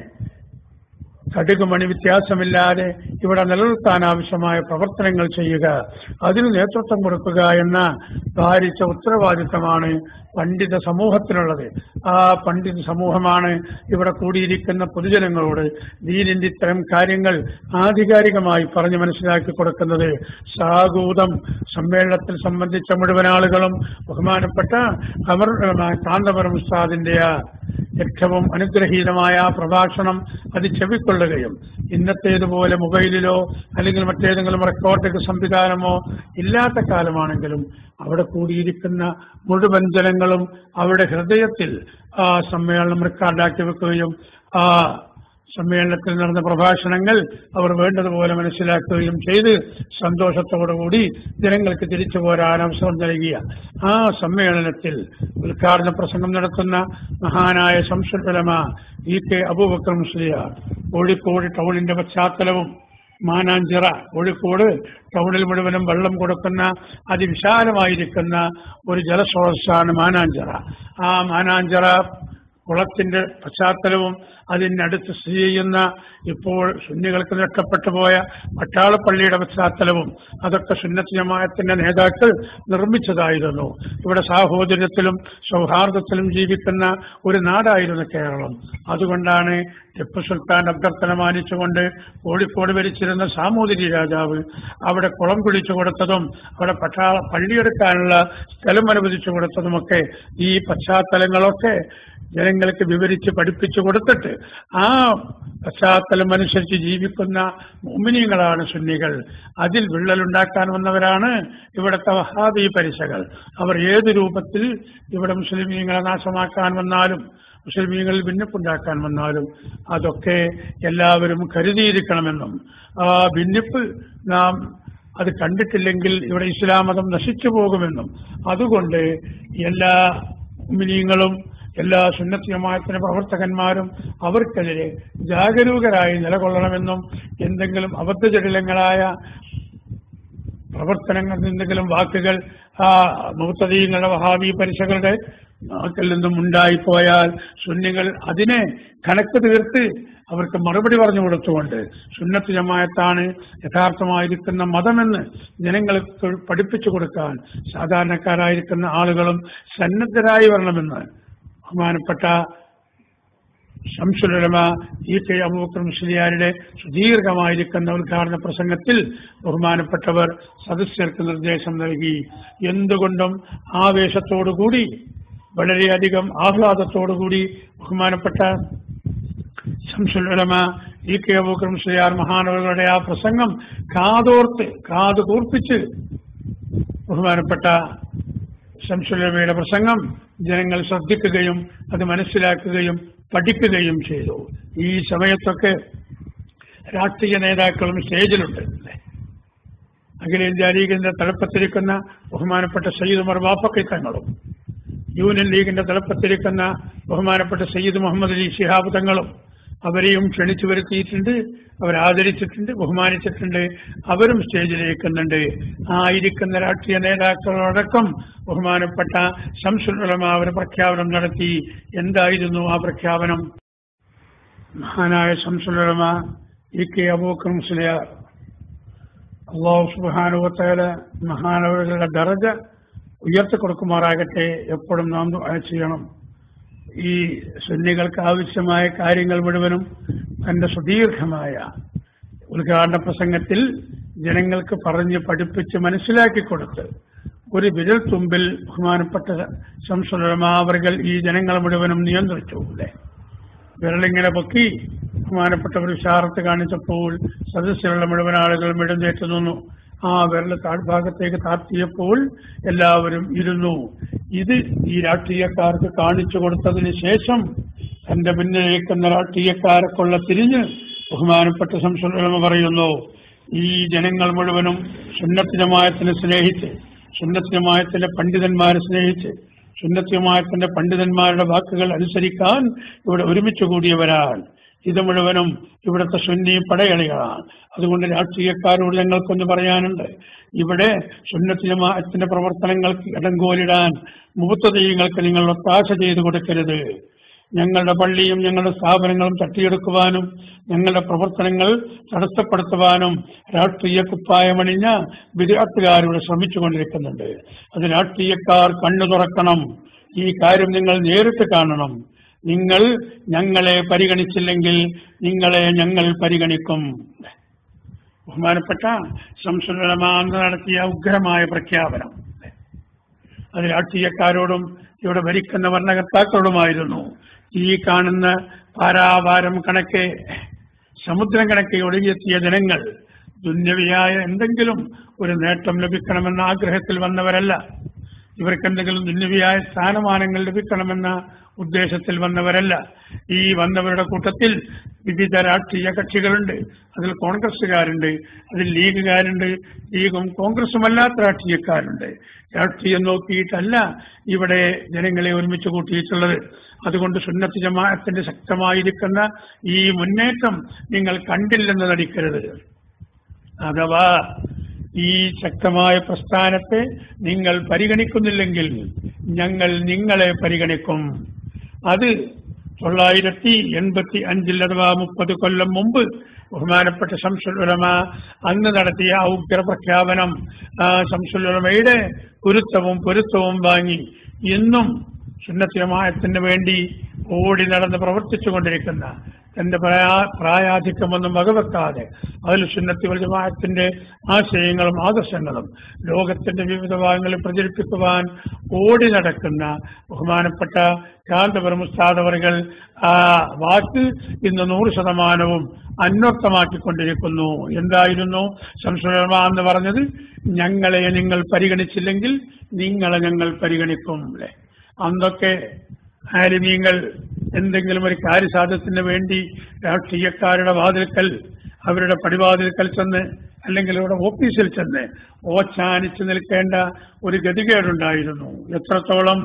കടുകുമണി വ്യത്യാസമില്ലാതെ ഇവിടെ നിലനിർത്താൻ ആവശ്യമായ പ്രവർത്തനങ്ങൾ ചെയ്യുക അതിന് നേതൃത്വം കൊടുക്കുക എന്ന ഭാരിച്ച ഉത്തരവാദിത്തമാണ് പണ്ഡിത സമൂഹത്തിനുള്ളത് ആ പണ്ഡിത സമൂഹമാണ് ഇവിടെ കൂടിയിരിക്കുന്ന പൊതുജനങ്ങളോട് ദീനിന്റെ ഇത്തരം കാര്യങ്ങൾ ആധികാരികമായി പറഞ്ഞു മനസ്സിലാക്കി കൊടുക്കുന്നത് സാഗൂതം സമ്മേളനത്തിൽ സംബന്ധിച്ച മുഴുവൻ ആളുകളും ബഹുമാനപ്പെട്ട അമർ കാന്തപുരം ഉസ്താദിന്റെ ആ ഏറ്റവും അനുഗ്രഹീതമായ ആ പ്രഭാഷണം അത് ചെവിക്കൊള്ളുകയും ഇന്നത്തേതുപോലെ മൊബൈലിലോ അല്ലെങ്കിൽ മറ്റേതെങ്കിലും റെക്കോർഡിംഗ് സംവിധാനമോ ഇല്ലാത്ത കാലമാണെങ്കിലും അവിടെ കൂടിയിരിക്കുന്ന മുഴുവൻ ജനങ്ങളും അവരുടെ ഹൃദയത്തിൽ ആ സമ്മേളനം റെക്കോർഡാക്കി വെക്കുകയും ആ സമ്മേളനത്തിൽ നടന്ന പ്രഭാഷണങ്ങൾ അവർ വേണ്ടതുപോലെ മനസ്സിലാക്കുകയും ചെയ്ത് സന്തോഷത്തോടുകൂടി ജനങ്ങൾക്ക് തിരിച്ചു പോരാൻ അവസരം നൽകിയ ആ സമ്മേളനത്തിൽ ഉദ്ഘാടന പ്രസംഗം നടത്തുന്ന മഹാനായ സംസുലമ ഇ കെ അബൂബക്കർ മുസ്ലിയാർ കോഴിക്കോട് ടൗണിന്റെ പശ്ചാത്തലവും മാനാഞ്ചിറ കോഴിക്കോട് ടൗണിൽ മുഴുവനും വെള്ളം കൊടുക്കുന്ന അതിവിശാലമായിരിക്കുന്ന ഒരു ജലസ്രോതസ്സാണ് മാനാഞ്ചിറ ആ മാനാഞ്ചിറ കുളത്തിന്റെ പശ്ചാത്തലവും അതിനടുത്ത് സ്ഥിതി ചെയ്യുന്ന ഇപ്പോൾ സുന്നികൾക്ക് നഷ്ടപ്പെട്ടു പോയ പട്ടാളപ്പള്ളിയുടെ പശ്ചാത്തലവും അതൊക്കെ സുന്നത്ത് ജമാഅത്തിന്റെ നേതാക്കൾ നിർമ്മിച്ചതായിരുന്നു ഇവിടെ സാഹോദര്യത്തിലും സൗഹാർദ്ദത്തിലും ജീവിക്കുന്ന ഒരു നാടായിരുന്നു കേരളം അതുകൊണ്ടാണ് ടിപ്പു സുൽത്താൻ അഭ്യർത്ഥന മാനിച്ചുകൊണ്ട് കോഴിക്കോട് ഭരിച്ചിരുന്ന സാമൂതിരി രാജാവ് അവിടെ കുളം കുഴിച്ചു കൊടുത്തതും അവിടെ പട്ടാള പള്ളിയെടുക്കാനുള്ള സ്ഥലം അനുവദിച്ചു കൊടുത്തതുമൊക്കെ ഈ പശ്ചാത്തലങ്ങളൊക്കെ ജനങ്ങൾക്ക് വിവരിച്ച് പഠിപ്പിച്ചു കൊടുത്തിട്ട് ആ പശ്ചാത്തലം അനുസരിച്ച് ജീവിക്കുന്ന മോമിനിയങ്ങളാണ് സുന്നികൾ അതിൽ വിള്ളലുണ്ടാക്കാൻ വന്നവരാണ് ഇവിടുത്തെ വഹാബി പരിശകൾ അവർ ഏത് രൂപത്തിൽ ഇവിടെ മുസ്ലിമീങ്ങളെ നാശമാക്കാൻ വന്നാലും മുസ്ലിമീങ്ങളിൽ ഭിന്നിപ്പുണ്ടാക്കാൻ വന്നാലും അതൊക്കെ എല്ലാവരും കരുതിയിരിക്കണമെന്നും ആ ഭിന്നിപ്പ് നാം അത് കണ്ടിട്ടില്ലെങ്കിൽ ഇവിടെ ഇസ്ലാം മതം നശിച്ചു പോകുമെന്നും അതുകൊണ്ട് എല്ലാ മിനിയങ്ങളും എല്ലാ സുന്നത്തിയമായത്തിന്റെ പ്രവർത്തകന്മാരും അവർക്കെതിരെ ജാഗരൂകരായി നിലകൊള്ളണമെന്നും എന്തെങ്കിലും അബദ്ധജടിലങ്ങളായ പ്രവർത്തനങ്ങൾ എന്തെങ്കിലും വാക്കുകൾ ആ മുത്തദീങ്ങളുടെ വഹാബി പരിശകളുടെ നാക്കിൽ നിന്നും ഉണ്ടായിപ്പോയാൽ സുന്നികൾ അതിനെ കണക്ക് തീർത്ത് അവർക്ക് മറുപടി പറഞ്ഞു കൊടുത്തുകൊണ്ട് സുന്നത്ത് ജമായത്താണ് യഥാർത്ഥമായിരിക്കുന്ന മതമെന്ന് ജനങ്ങൾക്ക് പഠിപ്പിച്ചു കൊടുക്കാൻ സാധാരണക്കാരായിരിക്കുന്ന ആളുകളും സന്നദ്ധരായി വരണമെന്ന് ബഹുമാനപ്പെട്ട ശംസുലമ ഇ കെ അബൂബക്കർ മുസ്ലിയാരുടെ സുദീർഘമായിരിക്കുന്ന ഉദ്ഘാടന പ്രസംഗത്തിൽ ബഹുമാനപ്പെട്ടവർ സദസ്യർക്ക് നിർദ്ദേശം നൽകി എന്തുകൊണ്ടും ആവേശത്തോടുകൂടി വളരെയധികം ആഹ്ലാദത്തോടുകൂടി ബഹുമാനപ്പെട്ട ശംസുലമ ഇ കെ അബൂബക്കർ മുസ്ലിയാർ മഹാനവരുടെ ആ പ്രസംഗം കാതോർത്ത് കാത് കൂർപ്പിച്ച് ബഹുമാനപ്പെട്ട ശംസുലമയുടെ പ്രസംഗം ജനങ്ങൾ ശ്രദ്ധിക്കുകയും അത് മനസ്സിലാക്കുകയും പഠിക്കുകയും ചെയ്തു ഈ സമയത്തൊക്കെ രാഷ്ട്രീയ നേതാക്കളും സ്റ്റേജിലുണ്ട് അല്ലേ? അഖിലേന്ത്യാ ലീഗിന്റെ തലപ്പത്തിരിക്കുന്ന ബഹുമാനപ്പെട്ട സയ്യിദ് ഉമർ ബാപ്പക്കി തങ്ങളും യൂണിയൻ ലീഗിന്റെ തലപ്പത്തിരിക്കുന്ന ബഹുമാനപ്പെട്ട സയ്യിദ് മുഹമ്മദ് അലി ശിഹാബ് തങ്ങളും അവരെയും ക്ഷണിച്ചു വരുത്തിയിട്ടുണ്ട് അവരാദരിച്ചിട്ടുണ്ട് ബഹുമാനിച്ചിട്ടുണ്ട് അവരും സ്റ്റേജിലേക്കുന്നുണ്ട് ആ ഇരിക്കുന്ന രാഷ്ട്രീയ നേതാക്കളോടക്കം ബഹുമാനപ്പെട്ട ശംസുലമ അവർ പ്രഖ്യാപനം നടത്തി എന്തായിരുന്നു ആ പ്രഖ്യാപനം മഹാനായ ശംസുലമ ഇ കെ അബൂക്കർ മുസ്ലിയാർ അള്ളാഹു സുബാനുവത്തേല മഹാനവരുടെ ദറജ ഉയർത്തി കൊടുക്കുമാറാകട്ടെ എപ്പോഴും നാം ദുആ ചെയ്യണം ഈ സുന്നികൾക്ക് ആവശ്യമായ കാര്യങ്ങൾ മുഴുവനും തന്റെ സുദീർഘമായ ഉദ്ഘാടന പ്രസംഗത്തിൽ ജനങ്ങൾക്ക് പറഞ്ഞ് പഠിപ്പിച്ച് മനസ്സിലാക്കി കൊടുത്ത് ഒരു വിരൽ തുമ്പിൽ ബഹുമാനപ്പെട്ട സംസുലമാവറുകൾ ഈ ജനങ്ങൾ മുഴുവനും നിയന്ത്രിച്ചു അല്ലേ വിരലിങ്ങനെ പൊക്കി ബഹുമാനപ്പെട്ടവർ വിശാറത്ത് കാണിച്ചപ്പോൾ സദസ്യരുള്ള മുഴുവൻ ആളുകളും ഇടന്തേറ്റ് നിന്നു ആ വിരൽ താഴ്ഭാഗത്തേക്ക് താഴ്ത്തിയപ്പോൾ എല്ലാവരും ഇരുന്നു ഇത് ഈ രാഷ്ട്രീയക്കാർക്ക് കാണിച്ചു കൊടുത്തതിന് ശേഷം തന്റെ പിന്നിലേക്കുന്ന രാഷ്ട്രീയക്കാരെക്കൊള്ള തിരിഞ്ഞ് ബഹുമാനപ്പെട്ട സംസുലമ പറയുന്നു ഈ ജനങ്ങൾ മുഴുവനും സുന്നത്ത് ജമായത്തിനെ സ്നേഹിച്ച് സുന്നത്ത് ജമായത്തിന്റെ പണ്ഡിതന്മാരെ സ്നേഹിച്ച് സുന്നത്ത് ജമായത്തിന്റെ പണ്ഡിതന്മാരുടെ വാക്കുകൾ അനുസരിക്കാൻ ഇവിടെ ഒരുമിച്ച് കൂടിയവരാണ് ഇത് മുഴുവനും ഇവിടുത്തെ സുന്നി പടയണികളാണ് അതുകൊണ്ട് രാഷ്ട്രീയക്കാരോട് ഞങ്ങൾക്കൊന്ന് പറയാനുണ്ട് ഇവിടെ സുന്നത്ത് ജമാഅത്തിന്റെ പ്രവർത്തനങ്ങൾക്ക് ഇടങ്കോലിടാൻ മുഹത്തദീയങ്ങൾക്ക് നിങ്ങൾ ഒത്താശ ചെയ്തു കൊടുക്കരുത് ഞങ്ങളുടെ പള്ളിയും ഞങ്ങളുടെ സ്ഥാപനങ്ങളും തട്ടിയെടുക്കുവാനും ഞങ്ങളുടെ പ്രവർത്തനങ്ങൾ തടസ്സപ്പെടുത്തുവാനും രാഷ്ട്രീയ കുപ്പായമണിഞ്ഞ വിദ്യാർത്ഥികാരിവിടെ ശ്രമിച്ചുകൊണ്ടിരിക്കുന്നുണ്ട് അത് രാഷ്ട്രീയക്കാർ കണ്ണു തുറക്കണം ഈ കാര്യം നിങ്ങൾ നേരിട്ട് കാണണം നിങ്ങൾ ഞങ്ങളെ പരിഗണിച്ചില്ലെങ്കിൽ നിങ്ങളെ ഞങ്ങൾ പരിഗണിക്കും ബഹുമാനപ്പെട്ട സംസുലമാന്ന് നടത്തിയ ഉഗ്രമായ പ്രഖ്യാപനം അത് രാഷ്ട്രീയക്കാരോടും ഇവിടെ ഭരിക്കുന്ന ഭരണകർത്താക്കളോടുമായിരുന്നു ഈ കാണുന്ന പാരാവാരം കണക്കെ സമുദ്രം കണക്കെ ഒഴുകിയെത്തിയ ജനങ്ങൾ ദുന്യവിയായ എന്തെങ്കിലും ഒരു നേട്ടം ലഭിക്കണമെന്ന ആഗ്രഹത്തിൽ വന്നവരല്ല ഇവർക്ക് എന്തെങ്കിലും ദുന്യവിയായ സ്ഥാനമാനങ്ങൾ ലഭിക്കണമെന്ന ഉദ്ദേശത്തിൽ വന്നവരല്ല ഈ വന്നവരുടെ കൂട്ടത്തിൽ വിവിധ രാഷ്ട്രീയ കക്ഷികളുണ്ട് അതിൽ കോൺഗ്രസുകാരുണ്ട് അതിൽ ലീഗുകാരുണ്ട് ലീഗും കോൺഗ്രസും അല്ലാത്ത രാഷ്ട്രീയക്കാരുണ്ട് രാഷ്ട്രീയം നോക്കിയിട്ടല്ല ഇവിടെ ജനങ്ങളെ ഒരുമിച്ച് കൂട്ടിയിട്ടുള്ളത് അതുകൊണ്ട് സുന്നത്ത് ജമാഅത്തിന്റെ ശക്തമായിരിക്കുന്ന ഈ മുന്നേറ്റം നിങ്ങൾ കണ്ടില്ലെന്ന് നടിക്കരുത് അഥവാ ഈ ശക്തമായ പ്രസ്ഥാനത്തെ നിങ്ങൾ പരിഗണിക്കുന്നില്ലെങ്കിൽ ഞങ്ങൾ നിങ്ങളെ പരിഗണിക്കും അത് തൊള്ളായിരത്തി എൺപത്തി അഞ്ചിൽ അഥവാ മുപ്പത് കൊല്ലം മുമ്പ് ബഹുമാനപ്പെട്ട ശംസുലമ അന്ന് നടത്തിയ ആ ഉഗ്ര പ്രഖ്യാപനം ആ ശംസുലമയുടെ കുരുത്തവും പൊരുത്തവും വാങ്ങി ഇന്നും സുന്നത്തിയമായത്തിന് വേണ്ടി ഓടി നടന്ന് പ്രവർത്തിച്ചുകൊണ്ടിരിക്കുന്ന തന്റെ പ്രായാ പ്രായാധിക്യമൊന്നും വകവെക്കാതെ അതിൽ സുന്നത്തി ജമാഅത്തിന്റെ ആശയങ്ങളും ആദർശങ്ങളും ലോകത്തിന്റെ വിവിധ ഭാഗങ്ങളിൽ പ്രചരിപ്പിക്കുവാൻ ഓടി നടക്കുന്ന ബഹുമാനപ്പെട്ട കാന്തപുരം ഉസ്താദവറുകൾ ആ വാക്ക് ഇന്ന് നൂറ് ശതമാനവും അന്വർത്ഥമാക്കിക്കൊണ്ടിരിക്കുന്നു എന്തായിരുന്നു സംസ്കൃതമ എന്ന് പറഞ്ഞത് ഞങ്ങളെ നിങ്ങൾ പരിഗണിച്ചില്ലെങ്കിൽ നിങ്ങളെ ഞങ്ങൾ പരിഗണിക്കും അല്ലേ അന്നൊക്കെ ആലിമീങ്ങൾ എന്തെങ്കിലും ഒരു കാര്യസാധ്യത്തിന് വേണ്ടി രാഷ്ട്രീയക്കാരുടെ വാതിൽക്കൽ അവരുടെ പടിവാതിൽക്കൽ ചെന്ന് അല്ലെങ്കിൽ അവരുടെ ഓഫീസിൽ ചെന്ന് ഓച്ചാനിച്ചു നിൽക്കേണ്ട ഒരു ഗതികേടുണ്ടായിരുന്നു എത്രത്തോളം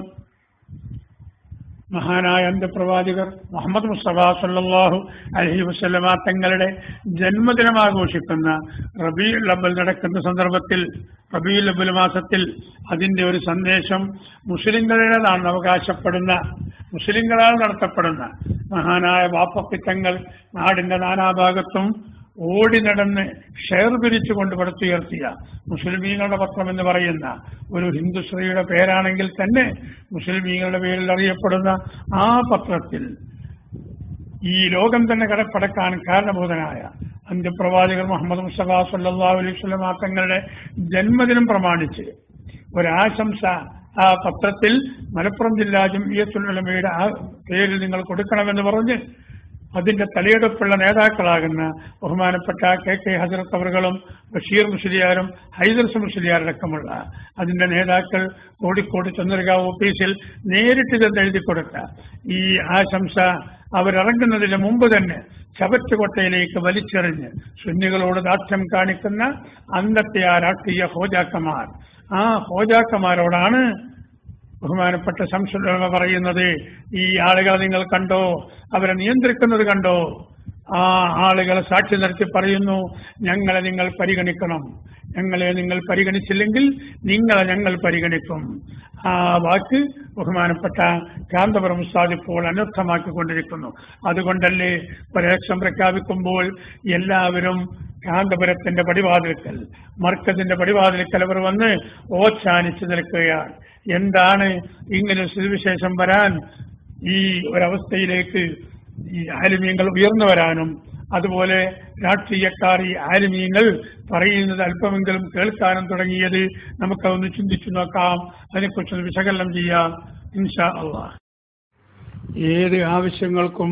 മഹാനായ അന്ത്യപ്രവാചകർ മുഹമ്മദ് മുസ്തഫ സല്ലാഹു അലഹി വസ്ലമ തങ്ങളുടെ ജന്മദിനം ആഘോഷിക്കുന്ന റബീൽ അബ്ബൽ നടക്കുന്ന സന്ദർഭത്തിൽ റബീൽ അബ്ബുൽ മാസത്തിൽ അതിന്റെ ഒരു സന്ദേശം മുസ്ലിങ്ങളുടേതാണെന്ന് അവകാശപ്പെടുന്ന മുസ്ലിങ്ങളാൽ നടത്തപ്പെടുന്ന മഹാനായ വാപ്പപ്പിത്തങ്ങൾ നാടിന്റെ നാനാഭാഗത്തും ഓടി നടന്ന് ഷെയർ പിരിച്ചുകൊണ്ട് പടുത്തുയർത്തിയ മുസ്ലിമീങ്ങളുടെ പത്രം എന്ന് പറയുന്ന ഒരു ഹിന്ദു സ്ത്രീയുടെ പേരാണെങ്കിൽ തന്നെ മുസ്ലിമീങ്ങളുടെ പേരിൽ അറിയപ്പെടുന്ന ആ പത്രത്തിൽ ഈ ലോകം തന്നെ കടപ്പടക്കാൻ കാരണഭൂതനായ അന്ത്യപ്രവാചകർ മുഹമ്മദ് മുസ്തഫ സല്ലാ അലൈഹി സ്വലം തങ്ങളുടെ ജന്മദിനം പ്രമാണിച്ച് ഒരാശംസ ആ പത്രത്തിൽ മലപ്പുറം ജില്ലാ ജംഇയ്യത്തുൽ ഉലമയുടെ ആ പേരിൽ നിങ്ങൾ കൊടുക്കണമെന്ന് പറഞ്ഞ് അതിന്റെ തലയെടുപ്പുള്ള നേതാക്കളാകുന്ന ബഹുമാനപ്പെട്ട കെ കെ ഹസരത്ത് അവറുകളും ബഷീർ മുസ്ലിയാരും ഹൈദർസ് മുസ്ലിയാരടക്കമുള്ള അതിന്റെ നേതാക്കൾ കോഴിക്കോട് ചന്ദ്രകാവ് ഓഫീസിൽ നേരിട്ട് ചെന്ന് എഴുതി കൊടുത്ത ഈ ആശംസ അവരിറങ്ങുന്നതിന് മുമ്പ് തന്നെ ചവറ്റുകൊട്ടയിലേക്ക് വലിച്ചെറിഞ്ഞ് സുന്നികളോട് ദാർഢ്യം കാണിക്കുന്ന അന്നത്തെ ആ രാഷ്ട്രീയ ഹോജാക്കന്മാർ ആ ഹോജാക്കന്മാരോടാണ് ബഹുമാനപ്പെട്ട സംശുദ്ധ പറയുന്നത് ഈ ആളുകളെ നിങ്ങൾ കണ്ടോ അവരെ നിയന്ത്രിക്കുന്നത് കണ്ടോ ആ ആളുകളെ സാക്ഷി നിർത്തി പറയുന്നു ഞങ്ങളെ നിങ്ങൾ പരിഗണിക്കണം ഞങ്ങളെ നിങ്ങൾ പരിഗണിച്ചില്ലെങ്കിൽ നിങ്ങളെ ഞങ്ങൾ പരിഗണിക്കും ആ വാക്ക് ബഹുമാനപ്പെട്ട കാന്തപുരം ഉസ്താദ് ഇപ്പോൾ അനർത്ഥമാക്കിക്കൊണ്ടിരിക്കുന്നു അതുകൊണ്ടല്ലേ പരീക്ഷം പ്രഖ്യാപിക്കുമ്പോൾ എല്ലാവരും കാന്തപുരത്തിന്റെ പടിവാതിൽക്കൽ മർക്കത്തിന്റെ പടിവാതിൽക്കൽ അവർ വന്ന് ഓച്ചാനിച്ചു നിൽക്കുകയാണ് എന്താണ് ഇങ്ങനെ സ്ഥിതിവിശേഷം വരാൻ ഈ ഒരവസ്ഥയിലേക്ക് ഈ ആലിമീങ്ങൾ ഉയർന്നു വരാനും അതുപോലെ രാഷ്ട്രീയക്കാർ ഈ ആലിമീങ്ങൾ പറയുന്നത് അല്പമെങ്കിലും കേൾക്കാനും തുടങ്ങിയത് നമുക്കതൊന്ന് ചിന്തിച്ചു നോക്കാം അതിനെക്കുറിച്ചൊന്ന് വിശകലനം ചെയ്യാം ഇൻഷാ അള്ളാഹ് ഏത് ആവശ്യങ്ങൾക്കും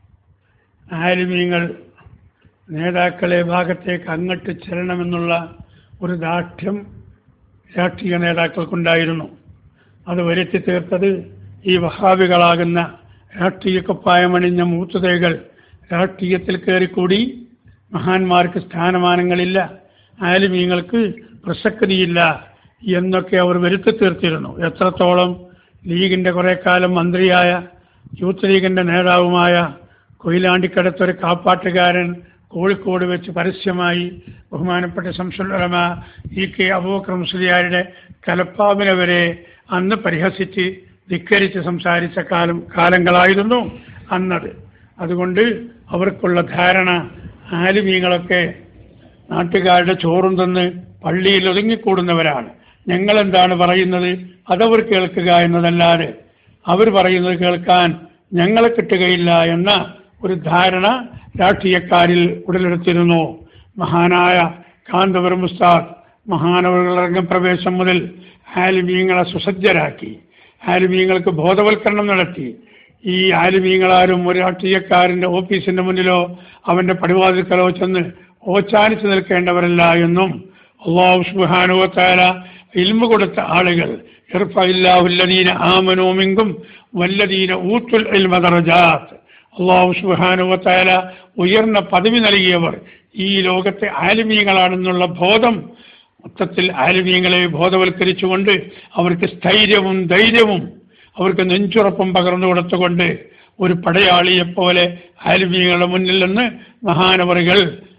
ആലിമീങ്ങൾ നേതാക്കളെ ഭാഗത്തേക്ക് അങ്ങോട്ട് ചെല്ലണമെന്നുള്ള ഒരു ദാർഢ്യം രാഷ്ട്രീയ നേതാക്കൾക്കുണ്ടായിരുന്നു അത് വരുത്തി തീർത്തത് ഈ വഹാബികളാകുന്ന രാഷ്ട്രീയ കുപ്പായമണിഞ്ഞ മൂത്തുതൈകൾ രാഷ്ട്രീയത്തിൽ കയറിക്കൂടി മഹാന്മാർക്ക് സ്ഥാനമാനങ്ങളില്ല ആലിമീങ്ങൾക്ക് പ്രസക്തിയില്ല എന്നൊക്കെ അവർ വരുത്തി തീർത്തിരുന്നു എത്രത്തോളം ലീഗിന്റെ കുറെ കാലം മന്ത്രിയായ യൂത്ത് ലീഗിന്റെ നേതാവുമായ കൊയിലാണ്ടിക്കടുത്തൊരു കാപ്പാട്ടുകാരൻ കോഴിക്കോട് വെച്ച് പരസ്യമായി ബഹുമാനപ്പെട്ട സംസുലമ ഇ കെ അബൂബക്കർ മുസ്ലിയാരുടെ കലപ്പാവിനെ വരെ അന്ന് പരിഹസിച്ച് ധിക്കരിച്ച് സംസാരിച്ച കാലം കാലങ്ങളായിരുന്നു അന്നത് അതുകൊണ്ട് അവർക്കുള്ള ധാരണ ആലിമീങ്ങളൊക്കെ നാട്ടുകാരുടെ ചോറും തന്ന് പള്ളിയിൽ ഒതുങ്ങിക്കൂടുന്നവരാണ് ഞങ്ങൾ എന്താണ് പറയുന്നത് അതവർ കേൾക്കുക എന്നതല്ലാതെ അവർ പറയുന്നത് കേൾക്കാൻ ഞങ്ങളെ കിട്ടുകയില്ല എന്ന ഒരു ധാരണ രാഷ്ട്രീയക്കാരിൽ ഉടലെടുത്തിരുന്നു മഹാനായ കാന്തപുരം ഉസ്താദ് മഹാനവറുകളുടെ രംഗപ്രവേശം മുതൽ ആലിമീങ്ങളെ സുസജ്ജരാക്കി ആലിമീങ്ങൾക്ക് ബോധവൽക്കരണം നടത്തി ഈ ആലിമീങ്ങളാരും ഒരു രാഷ്ട്രീയക്കാരന്റെ ഓഫീസിന്റെ മുന്നിലോ അവന്റെ പടിവാതിൽക്കലോ ചെന്ന് ഓച്ചാനിച്ചു നിൽക്കേണ്ടവരല്ല എന്നും അള്ളാഹു സുബാനുവത്താല ഇൽമ കൊടുത്ത ആളുകൾ ഇർഫില്ലാഹുല്ലദീന ആമനോമിങ്കും വല്ലദീന ഊത്തുൽ ഇൽമ ദറജാത്ത് അള്ളാഹു സുബാനുവത്താല ഉയർന്ന പദവി നൽകിയവർ ഈ ലോകത്തെ ആലിമീങ്ങളാണെന്നുള്ള ബോധം മൊത്തത്തിൽ ആലിമീങ്ങളെ ബോധവൽക്കരിച്ചുകൊണ്ട് അവർക്ക് സ്ഥൈര്യവും ധൈര്യവും അവർക്ക് നെഞ്ചുറപ്പും പകർന്നു കൊടുത്തുകൊണ്ട് ഒരു പടയാളിയെപ്പോലെ ആലിമീങ്ങളുടെ മുന്നിൽ നിന്ന് മഹാനവറുകൾ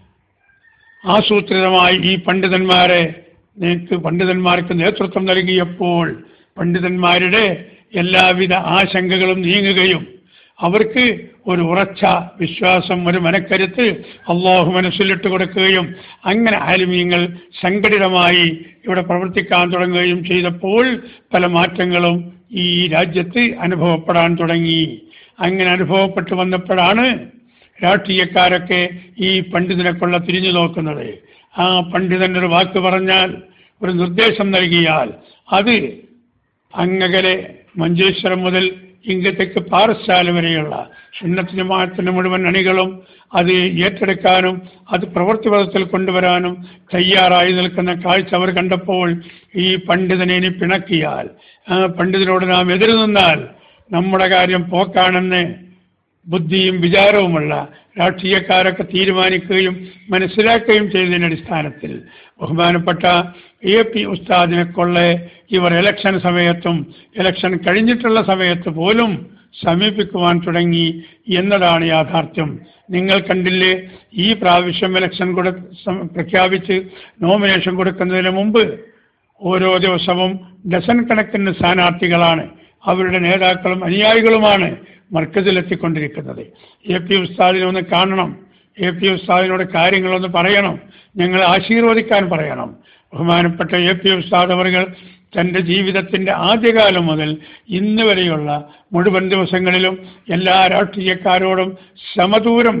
ആസൂത്രിതമായി ഈ പണ്ഡിതന്മാരെ നേക്ക് പണ്ഡിതന്മാർക്ക് നേതൃത്വം നൽകിയപ്പോൾ പണ്ഡിതന്മാരുടെ എല്ലാവിധ ആശങ്കകളും നീങ്ങുകയും അവർക്ക് ഒരു ഉറച്ച വിശ്വാസം ഒരു മനക്കരുത്ത് അള്ളാഹു മനസ്സിലിട്ട് കൊടുക്കുകയും അങ്ങനെ ആലിമീങ്ങൾ സംഘടിതമായി ഇവിടെ പ്രവർത്തിക്കാൻ തുടങ്ങുകയും ചെയ്തപ്പോൾ പല മാറ്റങ്ങളും ഈ രാജ്യത്ത് അനുഭവപ്പെടാൻ തുടങ്ങി അങ്ങനെ അനുഭവപ്പെട്ടു വന്നപ്പോഴാണ് രാഷ്ട്രീയക്കാരൊക്കെ ഈ പണ്ഡിതനെ കൊള്ള തിരിഞ്ഞു നോക്കുന്നത് ആ പണ്ഡിതൻ ഒരു വാക്ക് പറഞ്ഞാൽ ഒരു നിർദ്ദേശം നൽകിയാൽ അത് അങ്ങകലെ മഞ്ചേശ്വരം മുതൽ ഇങ്ങത്തേക്ക് പാറശാല വരെയുള്ള സുന്നത്ത് ജമാഅത്തിന്റെ മുഴുവൻ അണികളും അത് ഏറ്റെടുക്കാനും അത് പ്രവൃത്തിപഥത്തിൽ കൊണ്ടുവരാനും തയ്യാറായി നിൽക്കുന്ന കാഴ്ച അവർ കണ്ടപ്പോൾ ഈ പണ്ഡിതനെ ഇനി പിണക്കിയാൽ ആ പണ്ഡിതനോട് നാം എതിരു നിന്നാൽ നമ്മുടെ കാര്യം പോക്കാണെന്ന് ബുദ്ധിയും വിചാരവുമുള്ള രാഷ്ട്രീയക്കാരൊക്കെ തീരുമാനിക്കുകയും മനസ്സിലാക്കുകയും ചെയ്തതിന്റെ അടിസ്ഥാനത്തിൽ ബഹുമാനപ്പെട്ട എ പി ഉസ്താദിനെ കൊള്ളെ ഇവർ ഇലക്ഷൻ സമയത്തും ഇലക്ഷൻ കഴിഞ്ഞിട്ടുള്ള സമയത്ത് പോലും സമീപിക്കുവാൻ തുടങ്ങി എന്നതാണ് യാഥാർത്ഥ്യം നിങ്ങൾ കണ്ടില്ലേ ഈ പ്രാവശ്യം ഇലക്ഷൻ കൊടു സം- പ്രഖ്യാപിച്ച് നോമിനേഷൻ കൊടുക്കുന്നതിന് മുമ്പ് ഓരോ ദിവസവും ഡസൻ കണക്കിന് സ്ഥാനാർത്ഥികളാണ് അവരുടെ നേതാക്കളും അനുയായികളുമാണ് മർക്കസിലെത്തിക്കൊണ്ടിരിക്കുന്നത് എ പി ഉസ്താദിനെ ഒന്ന് കാണണം എ പി ഉസ്താദിനോട് കാര്യങ്ങളൊന്ന് പറയണം ഞങ്ങൾ ആശീർവദിക്കാൻ പറയണം ബഹുമാനപ്പെട്ട എ പി ഉസ്താദ് അവറുകൾ തൻ്റെ ജീവിതത്തിൻ്റെ ആദ്യകാലം മുതൽ ഇന്ന് വരെയുള്ള മുഴുവൻ ദിവസങ്ങളിലും എല്ലാ രാഷ്ട്രീയക്കാരോടും സമദൂരം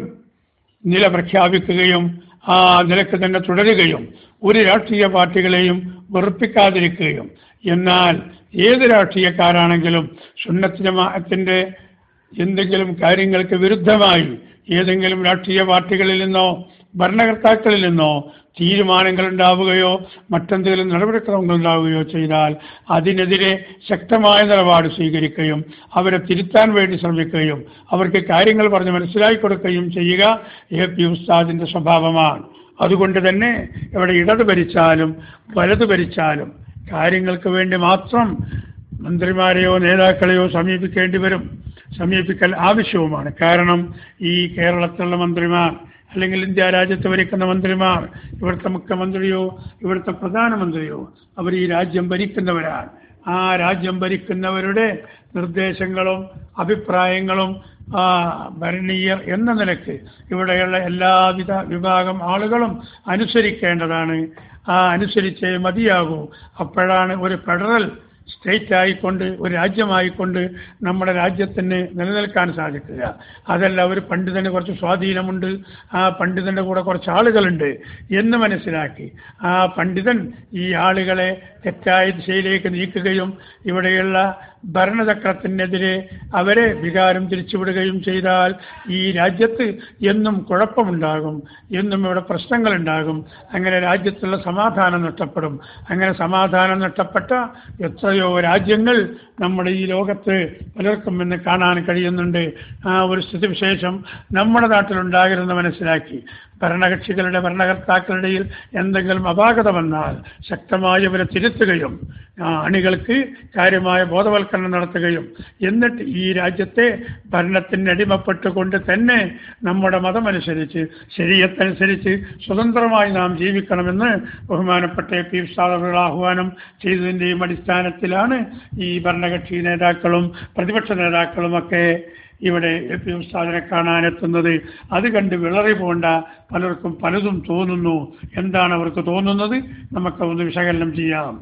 നില പ്രഖ്യാപിക്കുകയും ആ നിലക്ക് തന്നെ തുടരുകയും ഒരു രാഷ്ട്രീയ പാർട്ടികളെയും വെറുപ്പിക്കാതിരിക്കുകയും എന്നാൽ ഏത് രാഷ്ട്രീയക്കാരാണെങ്കിലും സുന്നത്ത് ജമാഅത്തിന്റെ എന്തെങ്കിലും കാര്യങ്ങൾക്ക് വിരുദ്ധമായി ഏതെങ്കിലും രാഷ്ട്രീയ പാർട്ടികളിൽ നിന്നോ ഭരണകർത്താക്കളിൽ നിന്നോ തീരുമാനങ്ങൾ ഉണ്ടാവുകയോ മറ്റെന്തെങ്കിലും നടപടിക്രമങ്ങൾ ഉണ്ടാവുകയോ ചെയ്താൽ അതിനെതിരെ ശക്തമായ നിലപാട് സ്വീകരിക്കുകയും അവരെ തിരുത്താൻ വേണ്ടി ശ്രമിക്കുകയും അവർക്ക് കാര്യങ്ങൾ പറഞ്ഞ് മനസ്സിലാക്കി കൊടുക്കുകയും ചെയ്യുക എ പി ഉസ്താദിന്റെ സ്വഭാവമാണ് അതുകൊണ്ട് തന്നെ ഇവിടെ ഇടത് ഭരിച്ചാലും വലത് ഭരിച്ചാലും കാര്യങ്ങൾക്ക് വേണ്ടി മാത്രം മന്ത്രിമാരെയോ നേതാക്കളെയോ സമീപിക്കേണ്ടി വരും സമീപിക്കൽ ആവശ്യവുമാണ് കാരണം ഈ കേരളത്തിലുള്ള മന്ത്രിമാർ അല്ലെങ്കിൽ ഇന്ത്യ രാജ്യത്ത് ഭരിക്കുന്ന മന്ത്രിമാർ ഇവിടുത്തെ മുഖ്യമന്ത്രിയോ ഇവിടുത്തെ പ്രധാനമന്ത്രിയോ അവർ ഈ രാജ്യം ഭരിക്കുന്നവരാണ് ആ രാജ്യം ഭരിക്കുന്നവരുടെ നിർദ്ദേശങ്ങളും അഭിപ്രായങ്ങളും ആ ഭരണീയർ എന്ന നിലക്ക് ഇവിടെയുള്ള എല്ലാവിധ വിഭാഗം ആളുകളും അനുസരിക്കേണ്ടതാണ് ആ അനുസരിച്ചേ മതിയാകൂ അപ്പോഴാണ് ഒരു ഫെഡറൽ സ്റ്റേറ്റ് ആയിക്കൊണ്ട് ഒരു രാജ്യമായിക്കൊണ്ട് നമ്മുടെ രാജ്യത്തിന് നിലനിൽക്കാൻ സാധിക്കുക അതല്ല ഒരു പണ്ഡിതന് കുറച്ച് സ്വാധീനമുണ്ട് ആ പണ്ഡിതന്റെ കൂടെ കുറച്ച് ആളുകളുണ്ട് എന്ന് മനസ്സിലാക്കി ആ പണ്ഡിതൻ ഈ ആളുകളെ തെറ്റായ ദിശയിലേക്ക് നീക്കുകയും ഇവിടെയുള്ള ഭരണചക്രത്തിനെതിരെ അവരെ വികാരം തിരിച്ചുവിടുകയും ചെയ്താൽ ഈ രാജ്യത്ത് എന്നും കുഴപ്പമുണ്ടാകും എന്നും ഇവിടെ പ്രശ്നങ്ങളുണ്ടാകും അങ്ങനെ രാജ്യത്തുള്ള സമാധാനം നഷ്ടപ്പെടും അങ്ങനെ സമാധാനം നഷ്ടപ്പെട്ട എത്രയോ രാജ്യങ്ങൾ നമ്മുടെ ഈ ലോകത്ത് പലർക്കും ഇന്ന് കാണാൻ കഴിയുന്നുണ്ട് ആ ഒരു സ്ഥിതിവിശേഷം നമ്മുടെ നാട്ടിലുണ്ടാകരുതെന്ന് മനസ്സിലാക്കി ഭരണകക്ഷികളുടെ ഭരണകർത്താക്കളുടെയിൽ എന്തെങ്കിലും അപാകത വന്നാൽ ശക്തമായി അവരെ തിരുത്തുകയും ആ അണികൾക്ക് കാര്യമായ ബോധവൽക്കരണം നടത്തുകയും എന്നിട്ട് ഈ രാജ്യത്തെ ഭരണത്തിന് അടിമപ്പെട്ടുകൊണ്ട് തന്നെ നമ്മുടെ മതമനുസരിച്ച് ശരീരത്തനുസരിച്ച് സ്വതന്ത്രമായി നാം ജീവിക്കണമെന്ന് ബഹുമാനപ്പെട്ട എ പി ഉസ്താദുകൾ ആഹ്വാനം ചെയ്തതിൻ്റെയും അടിസ്ഥാനത്തിലാണ് ഈ ഭരണകക്ഷി നേതാക്കളും പ്രതിപക്ഷ നേതാക്കളുമൊക്കെ ഇവിടെ എ പി ഉസ്താദിനെ കാണാനെത്തുന്നത് അത് കണ്ട് വിളറി പോണ്ട പലർക്കും പലതും തോന്നുന്നു എന്താണ് അവർക്ക് തോന്നുന്നത് നമുക്ക് ഒന്ന് വിശകലനം ചെയ്യാം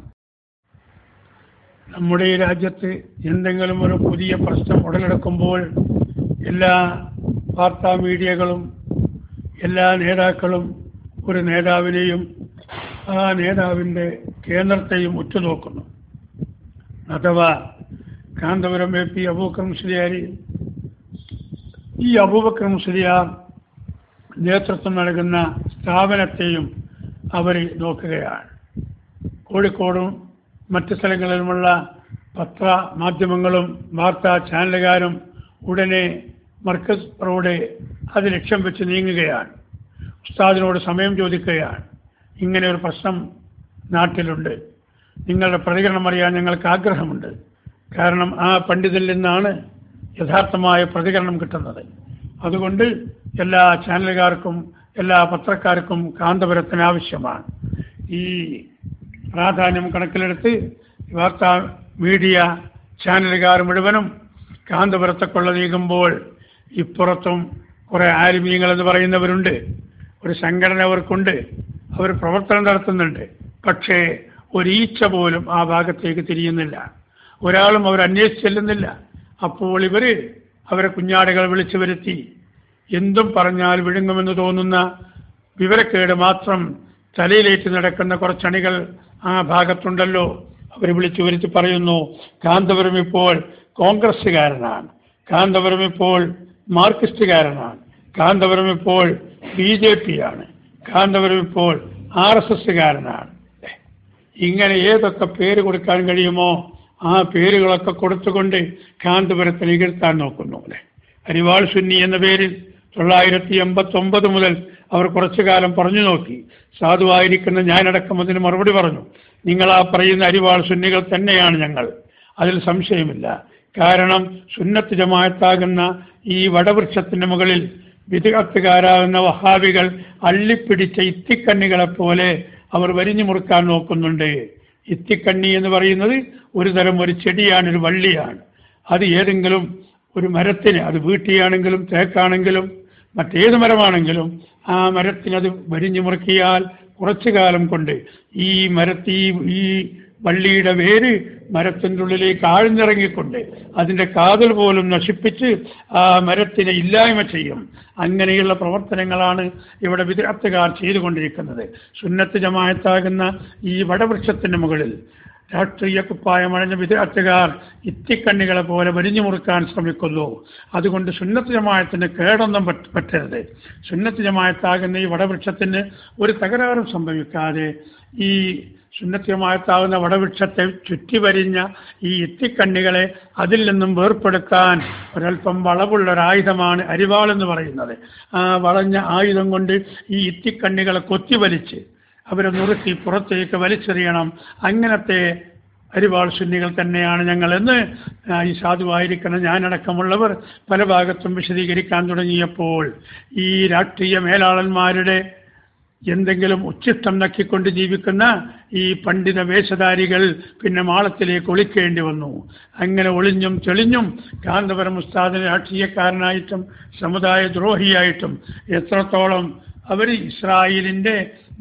നമ്മുടെ ഈ രാജ്യത്ത് എന്തെങ്കിലും ഒരു പുതിയ പ്രശ്നം ഉടലെടുക്കുമ്പോൾ എല്ലാ വാർത്താ മീഡിയകളും എല്ലാ നേതാക്കളും ഒരു നേതാവിനെയും ആ നേതാവിൻ്റെ കേന്ദ്രത്തെയും ഉറ്റുനോക്കുന്നു അഥവാ കാന്തപുരം എ പി അബൂക്കർ മുസ്ലിയാരി ഈ അബൂബക്കർ മുസ്ലിയാർ നേതൃത്വം നൽകുന്ന സ്ഥാപനത്തെയും അവർ നോക്കുകയാണ് കോഴിക്കോടും മറ്റ് സ്ഥലങ്ങളിലുമുള്ള പത്ര മാധ്യമങ്ങളും വാർത്താ ചാനലുകാരും ഉടനെ മർക്കസ് റോഡ് അത് ലക്ഷ്യം വെച്ച് നീങ്ങുകയാണ് ഉസ്താദിനോട് സമയം ചോദിക്കുകയാണ് ഇങ്ങനെ ഒരു പ്രശ്നം നാട്ടിലുണ്ട് നിങ്ങളുടെ പ്രതികരണം അറിയാൻ ഞങ്ങൾക്ക് ആഗ്രഹമുണ്ട് കാരണം ആ പണ്ഡിതിൽ നിന്നാണ് യഥാർത്ഥമായ പ്രതികരണം കിട്ടുന്നത് അതുകൊണ്ട് എല്ലാ ചാനലുകാർക്കും എല്ലാ പത്രക്കാർക്കും കാന്തപുരത്തിന് ആവശ്യമാണ് ഈ പ്രാധാന്യം കണക്കിലെടുത്ത് വാർത്താ മീഡിയ ചാനലുകാർ മുഴുവനും കാന്തപുരത്തെ കൊള്ള നീങ്ങുമ്പോൾ ഇപ്പുറത്തും കുറെ ആലിമീങ്ങൾ എന്ന് പറയുന്നവരുണ്ട് ഒരു സംഘടന അവർക്കുണ്ട് അവർ പ്രവർത്തനം നടത്തുന്നുണ്ട് പക്ഷേ ഒരീച്ച പോലും ആ ഭാഗത്തേക്ക് തിരിയുന്നില്ല ഒരാളും അവർ അന്വേഷിച്ച് ചെല്ലുന്നില്ല അപ്പോൾ ഇവര് അവരെ കുഞ്ഞാടുകൾ വിളിച്ചു വരുത്തി എന്തും പറഞ്ഞാൽ വിഴുങ്ങുമെന്ന് തോന്നുന്ന വിവരക്കേട് മാത്രം തലയിലേറ്റ് നടക്കുന്ന കുറച്ചണികൾ ആ ഭാഗത്തുണ്ടല്ലോ അവർ വിളിച്ചു വരുത്തി പറയുന്നു കാന്തപുരം ഇപ്പോൾ കോൺഗ്രസ്സുകാരനാണ് കാന്തപുരം ഇപ്പോൾ മാർക്സിസ്റ്റുകാരനാണ് കാന്തപുരം ഇപ്പോൾ ബി ജെ പി ആണ് കാന്തപുരം ഇപ്പോൾ ആർ എസ് എസ്സുകാരനാണ് ഇങ്ങനെ ഏതൊക്കെ പേര് കൊടുക്കാൻ കഴിയുമോ ആ പേരുകളൊക്കെ കൊടുത്തുകൊണ്ട് കാന്തപുരത്തിന് ഇകഴ്ത്താൻ നോക്കുന്നു അല്ലെ അരിവാൾ സുന്നി എന്ന പേരിൽ തൊള്ളായിരത്തി എൺപത്തി ഒമ്പത് മുതൽ അവർ കുറച്ചു കാലം പറഞ്ഞു നോക്കി സാധുവായിരിക്കുന്ന ഞാനടക്കം അതിന് മറുപടി പറഞ്ഞു നിങ്ങൾ ആ പറയുന്ന അരിവാൾ സുന്നികൾ തന്നെയാണ് ഞങ്ങൾ അതിൽ സംശയമില്ല കാരണം സുന്നത്ത് ജമായത്താകുന്ന ഈ വടവൃക്ഷത്തിന്റെ മുകളിൽ വിദഗ്ധക്കാരാകുന്ന വഹാബികൾ അള്ളിപ്പിടിച്ച ഇത്തിക്കണ്ണികളെ പോലെ അവർ വരിഞ്ഞു മുറുക്കാൻ നോക്കുന്നുണ്ട് ഇത്തിക്കണ്ണി എന്ന് പറയുന്നത് ഒരു തരം ഒരു ചെടിയാണ് ഒരു വള്ളിയാണ് അത് ഏതെങ്കിലും ഒരു മരത്തിന് അത് വീട്ടിയാണെങ്കിലും തേക്കാണെങ്കിലും മറ്റേത് മരമാണെങ്കിലും ആ മരത്തിന് അത് വരിഞ്ഞു മുറുക്കിയാൽ കുറച്ചു കാലം കൊണ്ട് ഈ മരത്തി ഈ വള്ളിയുടെ വേര് മരത്തിൻ്റെ ഉള്ളിലേക്ക് ആഴ്ന്നിറങ്ങിക്കൊണ്ട് അതിൻ്റെ കാതൽ പോലും നശിപ്പിച്ച് ആ മരത്തിനെ ഇല്ലായ്മ ചെയ്യും അങ്ങനെയുള്ള പ്രവർത്തനങ്ങളാണ് ഇവിടെ വിദഗ്ധക്കാർ ചെയ്തുകൊണ്ടിരിക്കുന്നത് സുന്നത്ത് ജമായത്താകുന്ന ഈ വടവൃക്ഷത്തിൻ്റെ മുകളിൽ രാഷ്ട്രീയ കുപ്പായമണിഞ്ഞ വിദഗ്ധക്കാർ ഇത്തിക്കണ്ണികളെ പോലെ വരിഞ്ഞു മുറുക്കാൻ ശ്രമിക്കുന്നു അതുകൊണ്ട് സുന്നത്ത് ജമായത്തിന് കേടൊന്നും പറ്റ- പറ്റരുത് സുന്നത്ത് ജമായത്താകുന്ന ഈ വടവൃക്ഷത്തിന് ഒരു തകരാറും സംഭവിക്കാതെ ഈ സുന്നത്ത് ജമായത്താകുന്ന വടവൃക്ഷത്തെ ചുറ്റി വരിഞ്ഞ ഈ ഇത്തിക്കണ്ണികളെ അതിൽ നിന്നും വേർപ്പെടുത്താൻ ഒരൽപ്പം വളവുള്ള ഒരായുധമാണ് അരിവാൾ എന്ന് പറയുന്നത് ആ വളഞ്ഞ ആയുധം കൊണ്ട് ഈ ഇത്തിക്കണ്ണികളെ കൊത്തിവലിച്ച് അവരെ നുറുക്കി പുറത്തേക്ക് വലിച്ചെറിയണം അങ്ങനത്തെ അരിവാൾ സുന്നികൾ തന്നെയാണ് ഞങ്ങളെന്ന് ആ, ഈ സാധുവായിരിക്കുന്ന ഞാനടക്കമുള്ളവർ പല ഭാഗത്തും വിശദീകരിക്കാൻ തുടങ്ങിയപ്പോൾ ഈ രാഷ്ട്രീയ മേലാളന്മാരുടെ എന്തെങ്കിലും ഉച്ചിഷ്ടം നക്കിക്കൊണ്ട് ജീവിക്കുന്ന ഈ പണ്ഡിത വേഷധാരികൾ പിന്നെ മാളത്തിലേക്ക് ഒളിക്കേണ്ടി വന്നു അങ്ങനെ ഒളിഞ്ഞും തെളിഞ്ഞും കാന്തപുരം ഉസ്താദിന് രാഷ്ട്രീയക്കാരനായിട്ടും സമുദായ ദ്രോഹിയായിട്ടും എത്രത്തോളം അവർ ഇസ്രായേലിന്റെ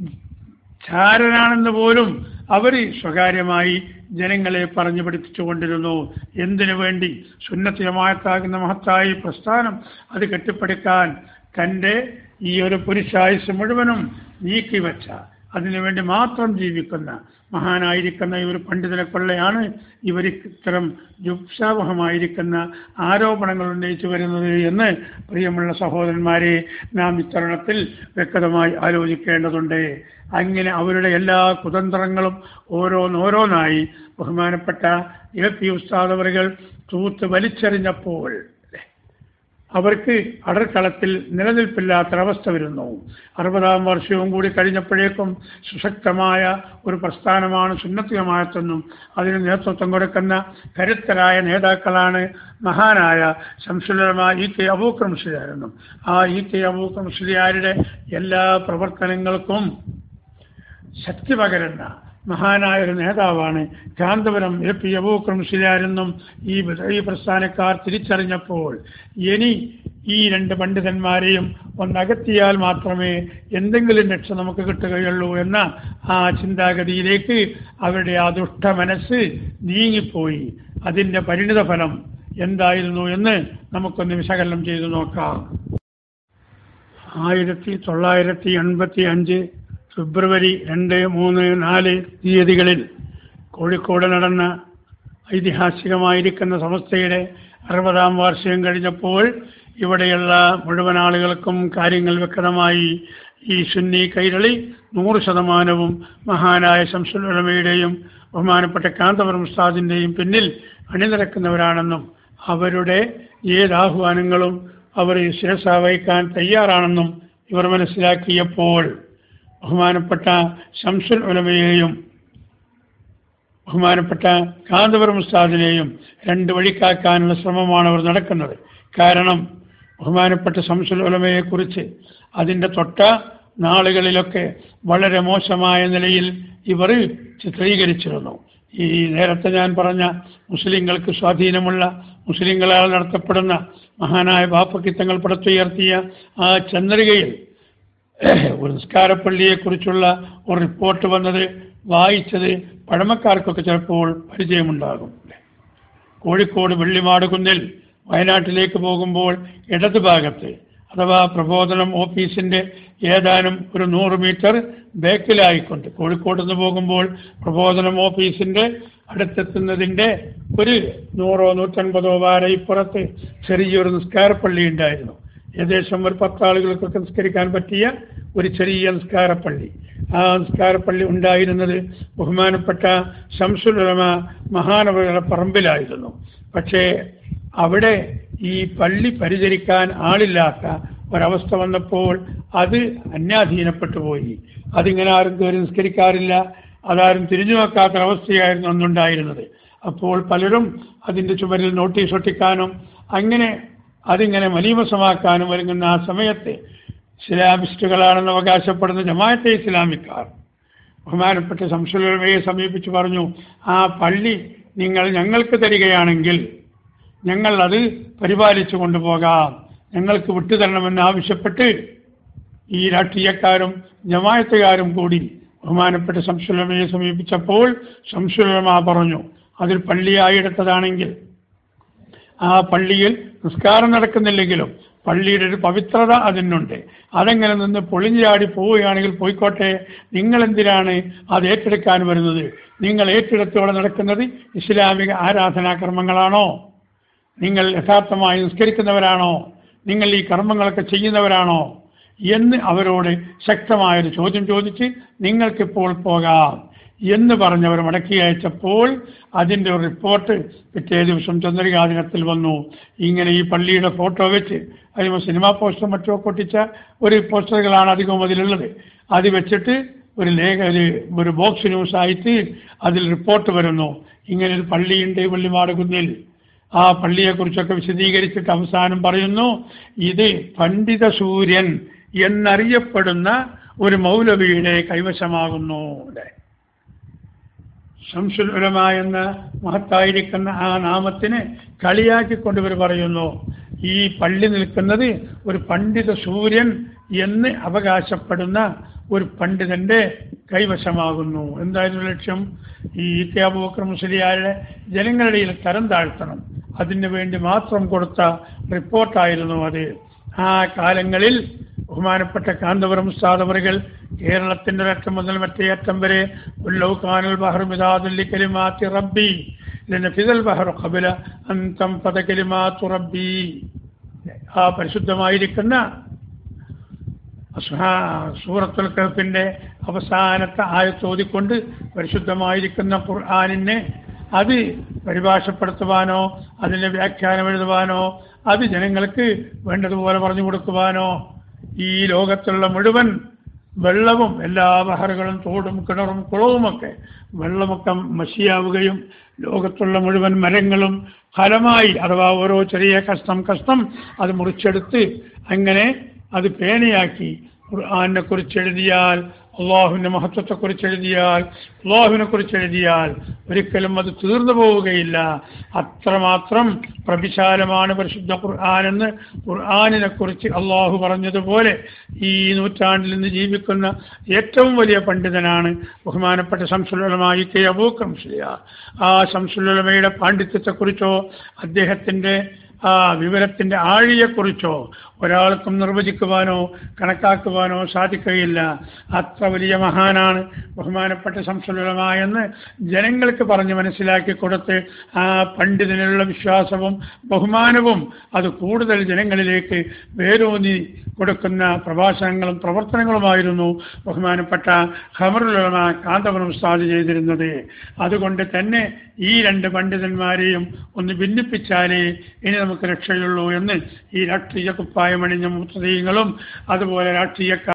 ചാരനാണെന്ന് പോലും അവർ സ്വകാര്യമായി ജനങ്ങളെ പറഞ്ഞു പഠിപ്പിച്ചുകൊണ്ടിരുന്നു എന്തിനു വേണ്ടി സുന്നത്ത് ജമാഅത്താകുന്ന മഹത്തായ ഈ പ്രസ്ഥാനം അത് കെട്ടിപ്പടുക്കാൻ തൻ്റെ ഈ ഒരു പുരുഷായുസ് മുഴുവനും നീക്കിവെച്ച അതിനുവേണ്ടി മാത്രം ജീവിക്കുന്ന മഹാനായിരിക്കുന്ന ഈ ഒരു പണ്ഡിതനെ കൊള്ളയാണ് ഇവർ ഇത്തരം ജുപ്സാവഹമായിരിക്കുന്ന ആരോപണങ്ങൾ ഉന്നയിച്ചു വരുന്നത് എന്ന് പ്രിയമുള്ള സഹോദരന്മാരെ നാം ഇത്തരുണത്തിൽ വ്യക്തമായി ആലോചിക്കേണ്ടതുണ്ട് അങ്ങനെ അവരുടെ എല്ലാ കുതന്ത്രങ്ങളും ഓരോന്നോരോന്നായി ബഹുമാനപ്പെട്ട എ പി ഉസ്താദ് അവറുകൾ തൂത്ത് വലിച്ചെറിഞ്ഞപ്പോൾ അവർക്ക് അടർക്കളത്തിൽ നിലനിൽപ്പില്ലാത്തൊരവസ്ഥ വരുന്നു അറുപതാം വർഷവും കൂടി കഴിഞ്ഞപ്പോഴേക്കും സുശക്തമായ ഒരു പ്രസ്ഥാനമാണ് സുന്നത്തികമായത്തെന്നും അതിന് നേതൃത്വം കൊടുക്കുന്ന കരുത്തരായ നേതാക്കളാണ് മഹാനായ ശംസുലമായ ഇ കെ അബൂക്കർ മുസ്ലിയാരെന്നും ആ ഇ കെ അബൂക്കർ മുസ്ലിയാരുടെ എല്ലാ പ്രവർത്തനങ്ങൾക്കും ശക്തി പകരുന്ന മഹാനായ ഒരു നേതാവാണ് കാന്തപുരം എ പി അബൂക്കർ മുസ്ലിയാരെന്നും ഈ ഈ പ്രസ്ഥാനക്കാർ തിരിച്ചറിഞ്ഞപ്പോൾ ഇനി ഈ രണ്ട് പണ്ഡിതന്മാരെയും ഒന്നകത്തിയാൽ മാത്രമേ എന്തെങ്കിലും രക്ഷ നമുക്ക് കിട്ടുകയുള്ളൂ എന്ന ആ ചിന്താഗതിയിലേക്ക് അവരുടെ ആ ദുഷ്ട മനസ്സ് നീങ്ങിപ്പോയി അതിൻ്റെ പരിണിത ഫലം എന്തായിരുന്നു എന്ന് നമുക്കൊന്ന് വിശകലനം ചെയ്തു നോക്കാം ആയിരത്തി തൊള്ളായിരത്തി എൺപത്തി അഞ്ച് ഫെബ്രുവരി രണ്ട് മൂന്ന് നാല് തീയതികളിൽ കോഴിക്കോട് നടന്ന ഐതിഹാസികമായിരിക്കുന്ന സംസ്ഥയുടെ അറുപതാം വാർഷികം കഴിഞ്ഞപ്പോൾ ഇവിടെയുള്ള മുഴുവൻ ആളുകൾക്കും കാര്യങ്ങൾ വ്യക്തമായി ഈ സുന്നി കൈരളി നൂറ് ശതമാനവും മഹാനായ ശംസുലമയുടെയും ബഹുമാനപ്പെട്ട കാന്തപുരം ഉസ്താദിൻ്റെയും പിന്നിൽ അണിനിരക്കുന്നവരാണെന്നും അവരുടെ ഏത് ആഹ്വാനങ്ങളും അവർ ശിരസ വഹിക്കാൻ തയ്യാറാണെന്നും ഇവർ മനസ്സിലാക്കിയപ്പോൾ ബഹുമാനപ്പെട്ട ശംസുൽ ഉലമയെയും ബഹുമാനപ്പെട്ട കാന്തപുരം ഉസ്താദിനെയും രണ്ട് വഴിക്കാക്കാനുള്ള ശ്രമമാണ് അവർ നടക്കുന്നത് കാരണം ബഹുമാനപ്പെട്ട ശംസുൽ ഉലമയെക്കുറിച്ച് അതിൻ്റെ തൊട്ട നാളുകളിലൊക്കെ വളരെ മോശമായ നിലയിൽ ഇവർ ചിത്രീകരിച്ചിരുന്നു ഈ നേരത്തെ ഞാൻ പറഞ്ഞ മുസ്ലിങ്ങൾക്ക് സ്വാധീനമുള്ള മുസ്ലിങ്ങളാൽ നടത്തപ്പെടുന്ന മഹാനായ ബാപ്പക്കിത്തങ്ങൾ പടുത്തുയർത്തിയ ആ ചന്ദ്രികയിൽ ഒരു നിസ്കാരപ്പള്ളിയെക്കുറിച്ചുള്ള ഒരു റിപ്പോർട്ട് വന്നത് വായിച്ചത് പഴമക്കാർക്കൊക്കെ ചിലപ്പോൾ പരിചയമുണ്ടാകും കോഴിക്കോട് വെള്ളിമാട് കുന്നിൽ വയനാട്ടിലേക്ക് പോകുമ്പോൾ ഇടതുഭാഗത്ത് അഥവാ പ്രബോധനം ഓഫീസിന്റെ ഏതാനും ഒരു നൂറ് മീറ്റർ ബേക്കിലായിക്കൊണ്ട് കോഴിക്കോട് നിന്ന് പോകുമ്പോൾ പ്രബോധനം ഓഫീസിന്റെ അടുത്തെത്തുന്നതിന്റെ ഒരു നൂറോ നൂറ്റൻപതോ വാര ഇപ്പുറത്ത് ചെറിയൊരു നിസ്കാരപ്പള്ളി ഉണ്ടായിരുന്നു ഏകദേശം ഒരു പത്താളുകൾക്കൊക്കെ നിസ്കരിക്കാൻ പറ്റിയ ഒരു ചെറിയ നിസ്കാരപ്പള്ളി ആ നിസ്കാരപ്പള്ളി ഉണ്ടായിരുന്നത് ബഹുമാനപ്പെട്ട ശംസുലമ മഹാനവരുടെ പറമ്പിലായിരുന്നു പക്ഷേ അവിടെ ഈ പള്ളി പരിചരിക്കാൻ ആളില്ലാത്ത ഒരവസ്ഥ വന്നപ്പോൾ അത് അന്യാധീനപ്പെട്ടു പോയി അതിങ്ങനെ ആരും കയറി നിസ്കരിക്കാറില്ല അതാരും തിരിഞ്ഞു നോക്കാത്ത അവസ്ഥയായിരുന്നു അന്നുണ്ടായിരുന്നത് അപ്പോൾ പലരും അതിന്റെ ചുമരിൽ നോട്ടീസ് ഒട്ടിക്കാനും അങ്ങനെ അതിങ്ങനെ മലീമസമാക്കാനും ഒരുങ്ങുന്ന ആ സമയത്ത് ഇസ്ലാമിസ്റ്റുകളാണെന്ന് അവകാശപ്പെടുന്ന ജമാഅത്തെ ഇസ്ലാമിക്കാർ ബഹുമാനപ്പെട്ട സംശുലമയെ സമീപിച്ച് പറഞ്ഞു ആ പള്ളി നിങ്ങൾ ഞങ്ങൾക്ക് തരികയാണെങ്കിൽ ഞങ്ങൾ അത് പരിപാലിച്ചു കൊണ്ടുപോകാം ഞങ്ങൾക്ക് വിട്ടുതരണമെന്ന് ആവശ്യപ്പെട്ട് ഈ രാഷ്ട്രീയക്കാരും ജമായത്തുകാരും കൂടി ബഹുമാനപ്പെട്ട സംശുലമയെ സമീപിച്ചപ്പോൾ സംശുലമ പറഞ്ഞു അതിൽ പള്ളിയായെടുത്തതാണെങ്കിൽ ആ പള്ളിയിൽ നിസ്കാരം നടക്കുന്നില്ലെങ്കിലും പള്ളിയുടെ ഒരു പവിത്രത അതിനുണ്ട് അതെങ്ങനെ നിന്ന് പൊളിഞ്ഞാടി പോവുകയാണെങ്കിൽ പോയിക്കോട്ടെ നിങ്ങൾ എന്തിനാണ് അത് ഏറ്റെടുക്കാൻ വരുന്നത് നിങ്ങൾ ഏറ്റെടുത്തോടെ നടക്കുന്നത് ഇസ്ലാമിക ആരാധനാകർമ്മങ്ങളാണോ നിങ്ങൾ യഥാർത്ഥമായി നിസ്കരിക്കുന്നവരാണോ നിങ്ങൾ ഈ കർമ്മങ്ങളൊക്കെ ചെയ്യുന്നവരാണോ എന്ന് അവരോട് ശക്തമായൊരു ചോദ്യം ചോദിച്ച് നിങ്ങൾക്കിപ്പോൾ പോകാം എന്ന് പറഞ്ഞവർ മടക്കി അയച്ചപ്പോൾ അതിൻ്റെ ഒരു റിപ്പോർട്ട് പിറ്റേ ദിവസം ചന്ദ്രികാദിനത്തിൽ വന്നു ഇങ്ങനെ ഈ പള്ളിയുടെ ഫോട്ടോ വെച്ച് അതിന് സിനിമാ പോസ്റ്റർ മറ്റോ പൊട്ടിച്ച ഒരു പോസ്റ്ററുകളാണ് അധികവും അതിലുള്ളത് അത് വെച്ചിട്ട് ഒരു ലേഖ ഒരു ഒരു ബോക്സ് ന്യൂസ് ആയിട്ട് അതിൽ റിപ്പോർട്ട് വരുന്നു ഇങ്ങനെ ഒരു പള്ളിയുണ്ട് വെള്ളിമാട് കുന്നിൽ ആ പള്ളിയെക്കുറിച്ചൊക്കെ വിശദീകരിച്ചിട്ട് അവസാനം പറയുന്നു ഇത് പണ്ഡിത സൂര്യൻ എന്നറിയപ്പെടുന്ന ഒരു മൗലവിയുടെ കൈവശമാകുന്നു ഇവിടെ ശംസുൽ ഉലമ എന്ന മഹത്തായിരിക്കുന്ന ആ നാമത്തിനെ കളിയാക്കിക്കൊണ്ട് ഇവർ പറയുന്നു ഈ പള്ളി നിൽക്കുന്നത് ഒരു പണ്ഡിത സൂര്യൻ എന്ന് അവകാശപ്പെടുന്ന ഒരു പണ്ഡിതന്റെ കൈവശമാകുന്നു എന്തായിരുന്നു ലക്ഷ്യം ഈ ഇത്യാബൂക്കർ മുസ്ലിയാരുടെ ജനങ്ങളുടെ ഇടയിൽ തരം താഴ്ത്തണം അതിനു വേണ്ടി മാത്രം കൊടുത്ത റിപ്പോർട്ടായിരുന്നു അത് ആ കാലങ്ങളിൽ ബഹുമാനപ്പെട്ട കാന്തപുരം ഉസ്താദവറുകൾ കേരളത്തിന്റെ ഒരറ്റം മുതൽ മറ്റേ അറ്റം വരെ ഉല്ലൗ കാനൽ ബഹർ മിതാദുല്ലി കലിമാത്തി റബ്ബി ലനഫിദൽ ബഹർ ഖബല അന്തം പദ കലിമാത്തു റബ്ബി ആ പരിശുദ്ധമായിരിക്കുന്ന അസ്ഹാ- സൂറത്തുൽ കഹഫിന്റെ അവസാനത്തെ ആയത്തോതിക്കൊണ്ട് പരിശുദ്ധമായിരിക്കുന്ന ഖുർആാനിനെ അത് പരിഭാഷപ്പെടുത്തുവാനോ അതിന്റെ വ്യാഖ്യാനം എഴുതുവാനോ അത് ജനങ്ങൾക്ക് വേണ്ടതുപോലെ പറഞ്ഞു കൊടുക്കുവാനോ ഈ ലോകത്തുള്ള മുഴുവൻ വെള്ളവും എല്ലാ ബഹറുകളും തോടും കിണറും കുളവുമൊക്കെ വെള്ളമൊക്കെ മഷിയാവുകയും ലോകത്തുള്ള മുഴുവൻ മരങ്ങളും ഫലമായി അഥവാ ഓരോ ചെറിയ കഷ്ണം കഷ്ണം അത് മുറിച്ചെടുത്ത് അങ്ങനെ അത് പേനയാക്കി ഖുർആാനെ കുറിച്ച് എഴുതിയാൽ അള്ളാഹുവിന്റെ മഹത്വത്തെ കുറിച്ച് എഴുതിയാൽ അള്ളാഹുവിനെ കുറിച്ച് എഴുതിയാൽ ഒരിക്കലും അത് തീർന്നു പോവുകയില്ല അത്രമാത്രം പ്രവിശാലമാണ് പരിശുദ്ധ ഖുർആൻ എന്ന് ഖുർആാനിനെ കുറിച്ച് അള്ളാഹു പറഞ്ഞതുപോലെ ഈ നൂറ്റാണ്ടിൽ നിന്ന് ജീവിക്കുന്ന ഏറ്റവും വലിയ പണ്ഡിതനാണ് ബഹുമാനപ്പെട്ട ശംസുലമായി കെ അബൂക്രം ശ്രീയ ആ ശംസുലമയുടെ പാണ്ഡിത്യത്തെക്കുറിച്ചോ അദ്ദേഹത്തിന്റെ ആ വിവരത്തിന്റെ ആഴിയെക്കുറിച്ചോ ഒരാൾക്കും നിർവചിക്കുവാനോ കണക്കാക്കുവാനോ സാധിക്കുകയില്ല അത്ര വലിയ മഹാനാണ് ബഹുമാനപ്പെട്ട സംസുലമായെന്ന് ജനങ്ങൾക്ക് പറഞ്ഞ് മനസ്സിലാക്കി കൊടുത്ത് ആ പണ്ഡിതനുള്ള വിശ്വാസവും ബഹുമാനവും അത് കൂടുതൽ ജനങ്ങളിലേക്ക് വേരൂന്നി കൊടുക്കുന്ന പ്രഭാഷണങ്ങളും പ്രവർത്തനങ്ങളുമായിരുന്നു ബഹുമാനപ്പെട്ട ഖമറുലമ കാന്തപുരം ഉസ്താദ് ചെയ്തിരുന്നത് അതുകൊണ്ട് തന്നെ ഈ രണ്ട് പണ്ഡിതന്മാരെയും ഒന്ന് ഭിന്നിപ്പിച്ചാലേ ഇനി നമുക്ക് രക്ഷയുള്ളൂ എന്ന് ഈ രാഷ്ട്രീയ കുപ്പായമണിഞ്ഞ മുത്തദീങ്ങളും അതുപോലെ രാഷ്ട്രീയ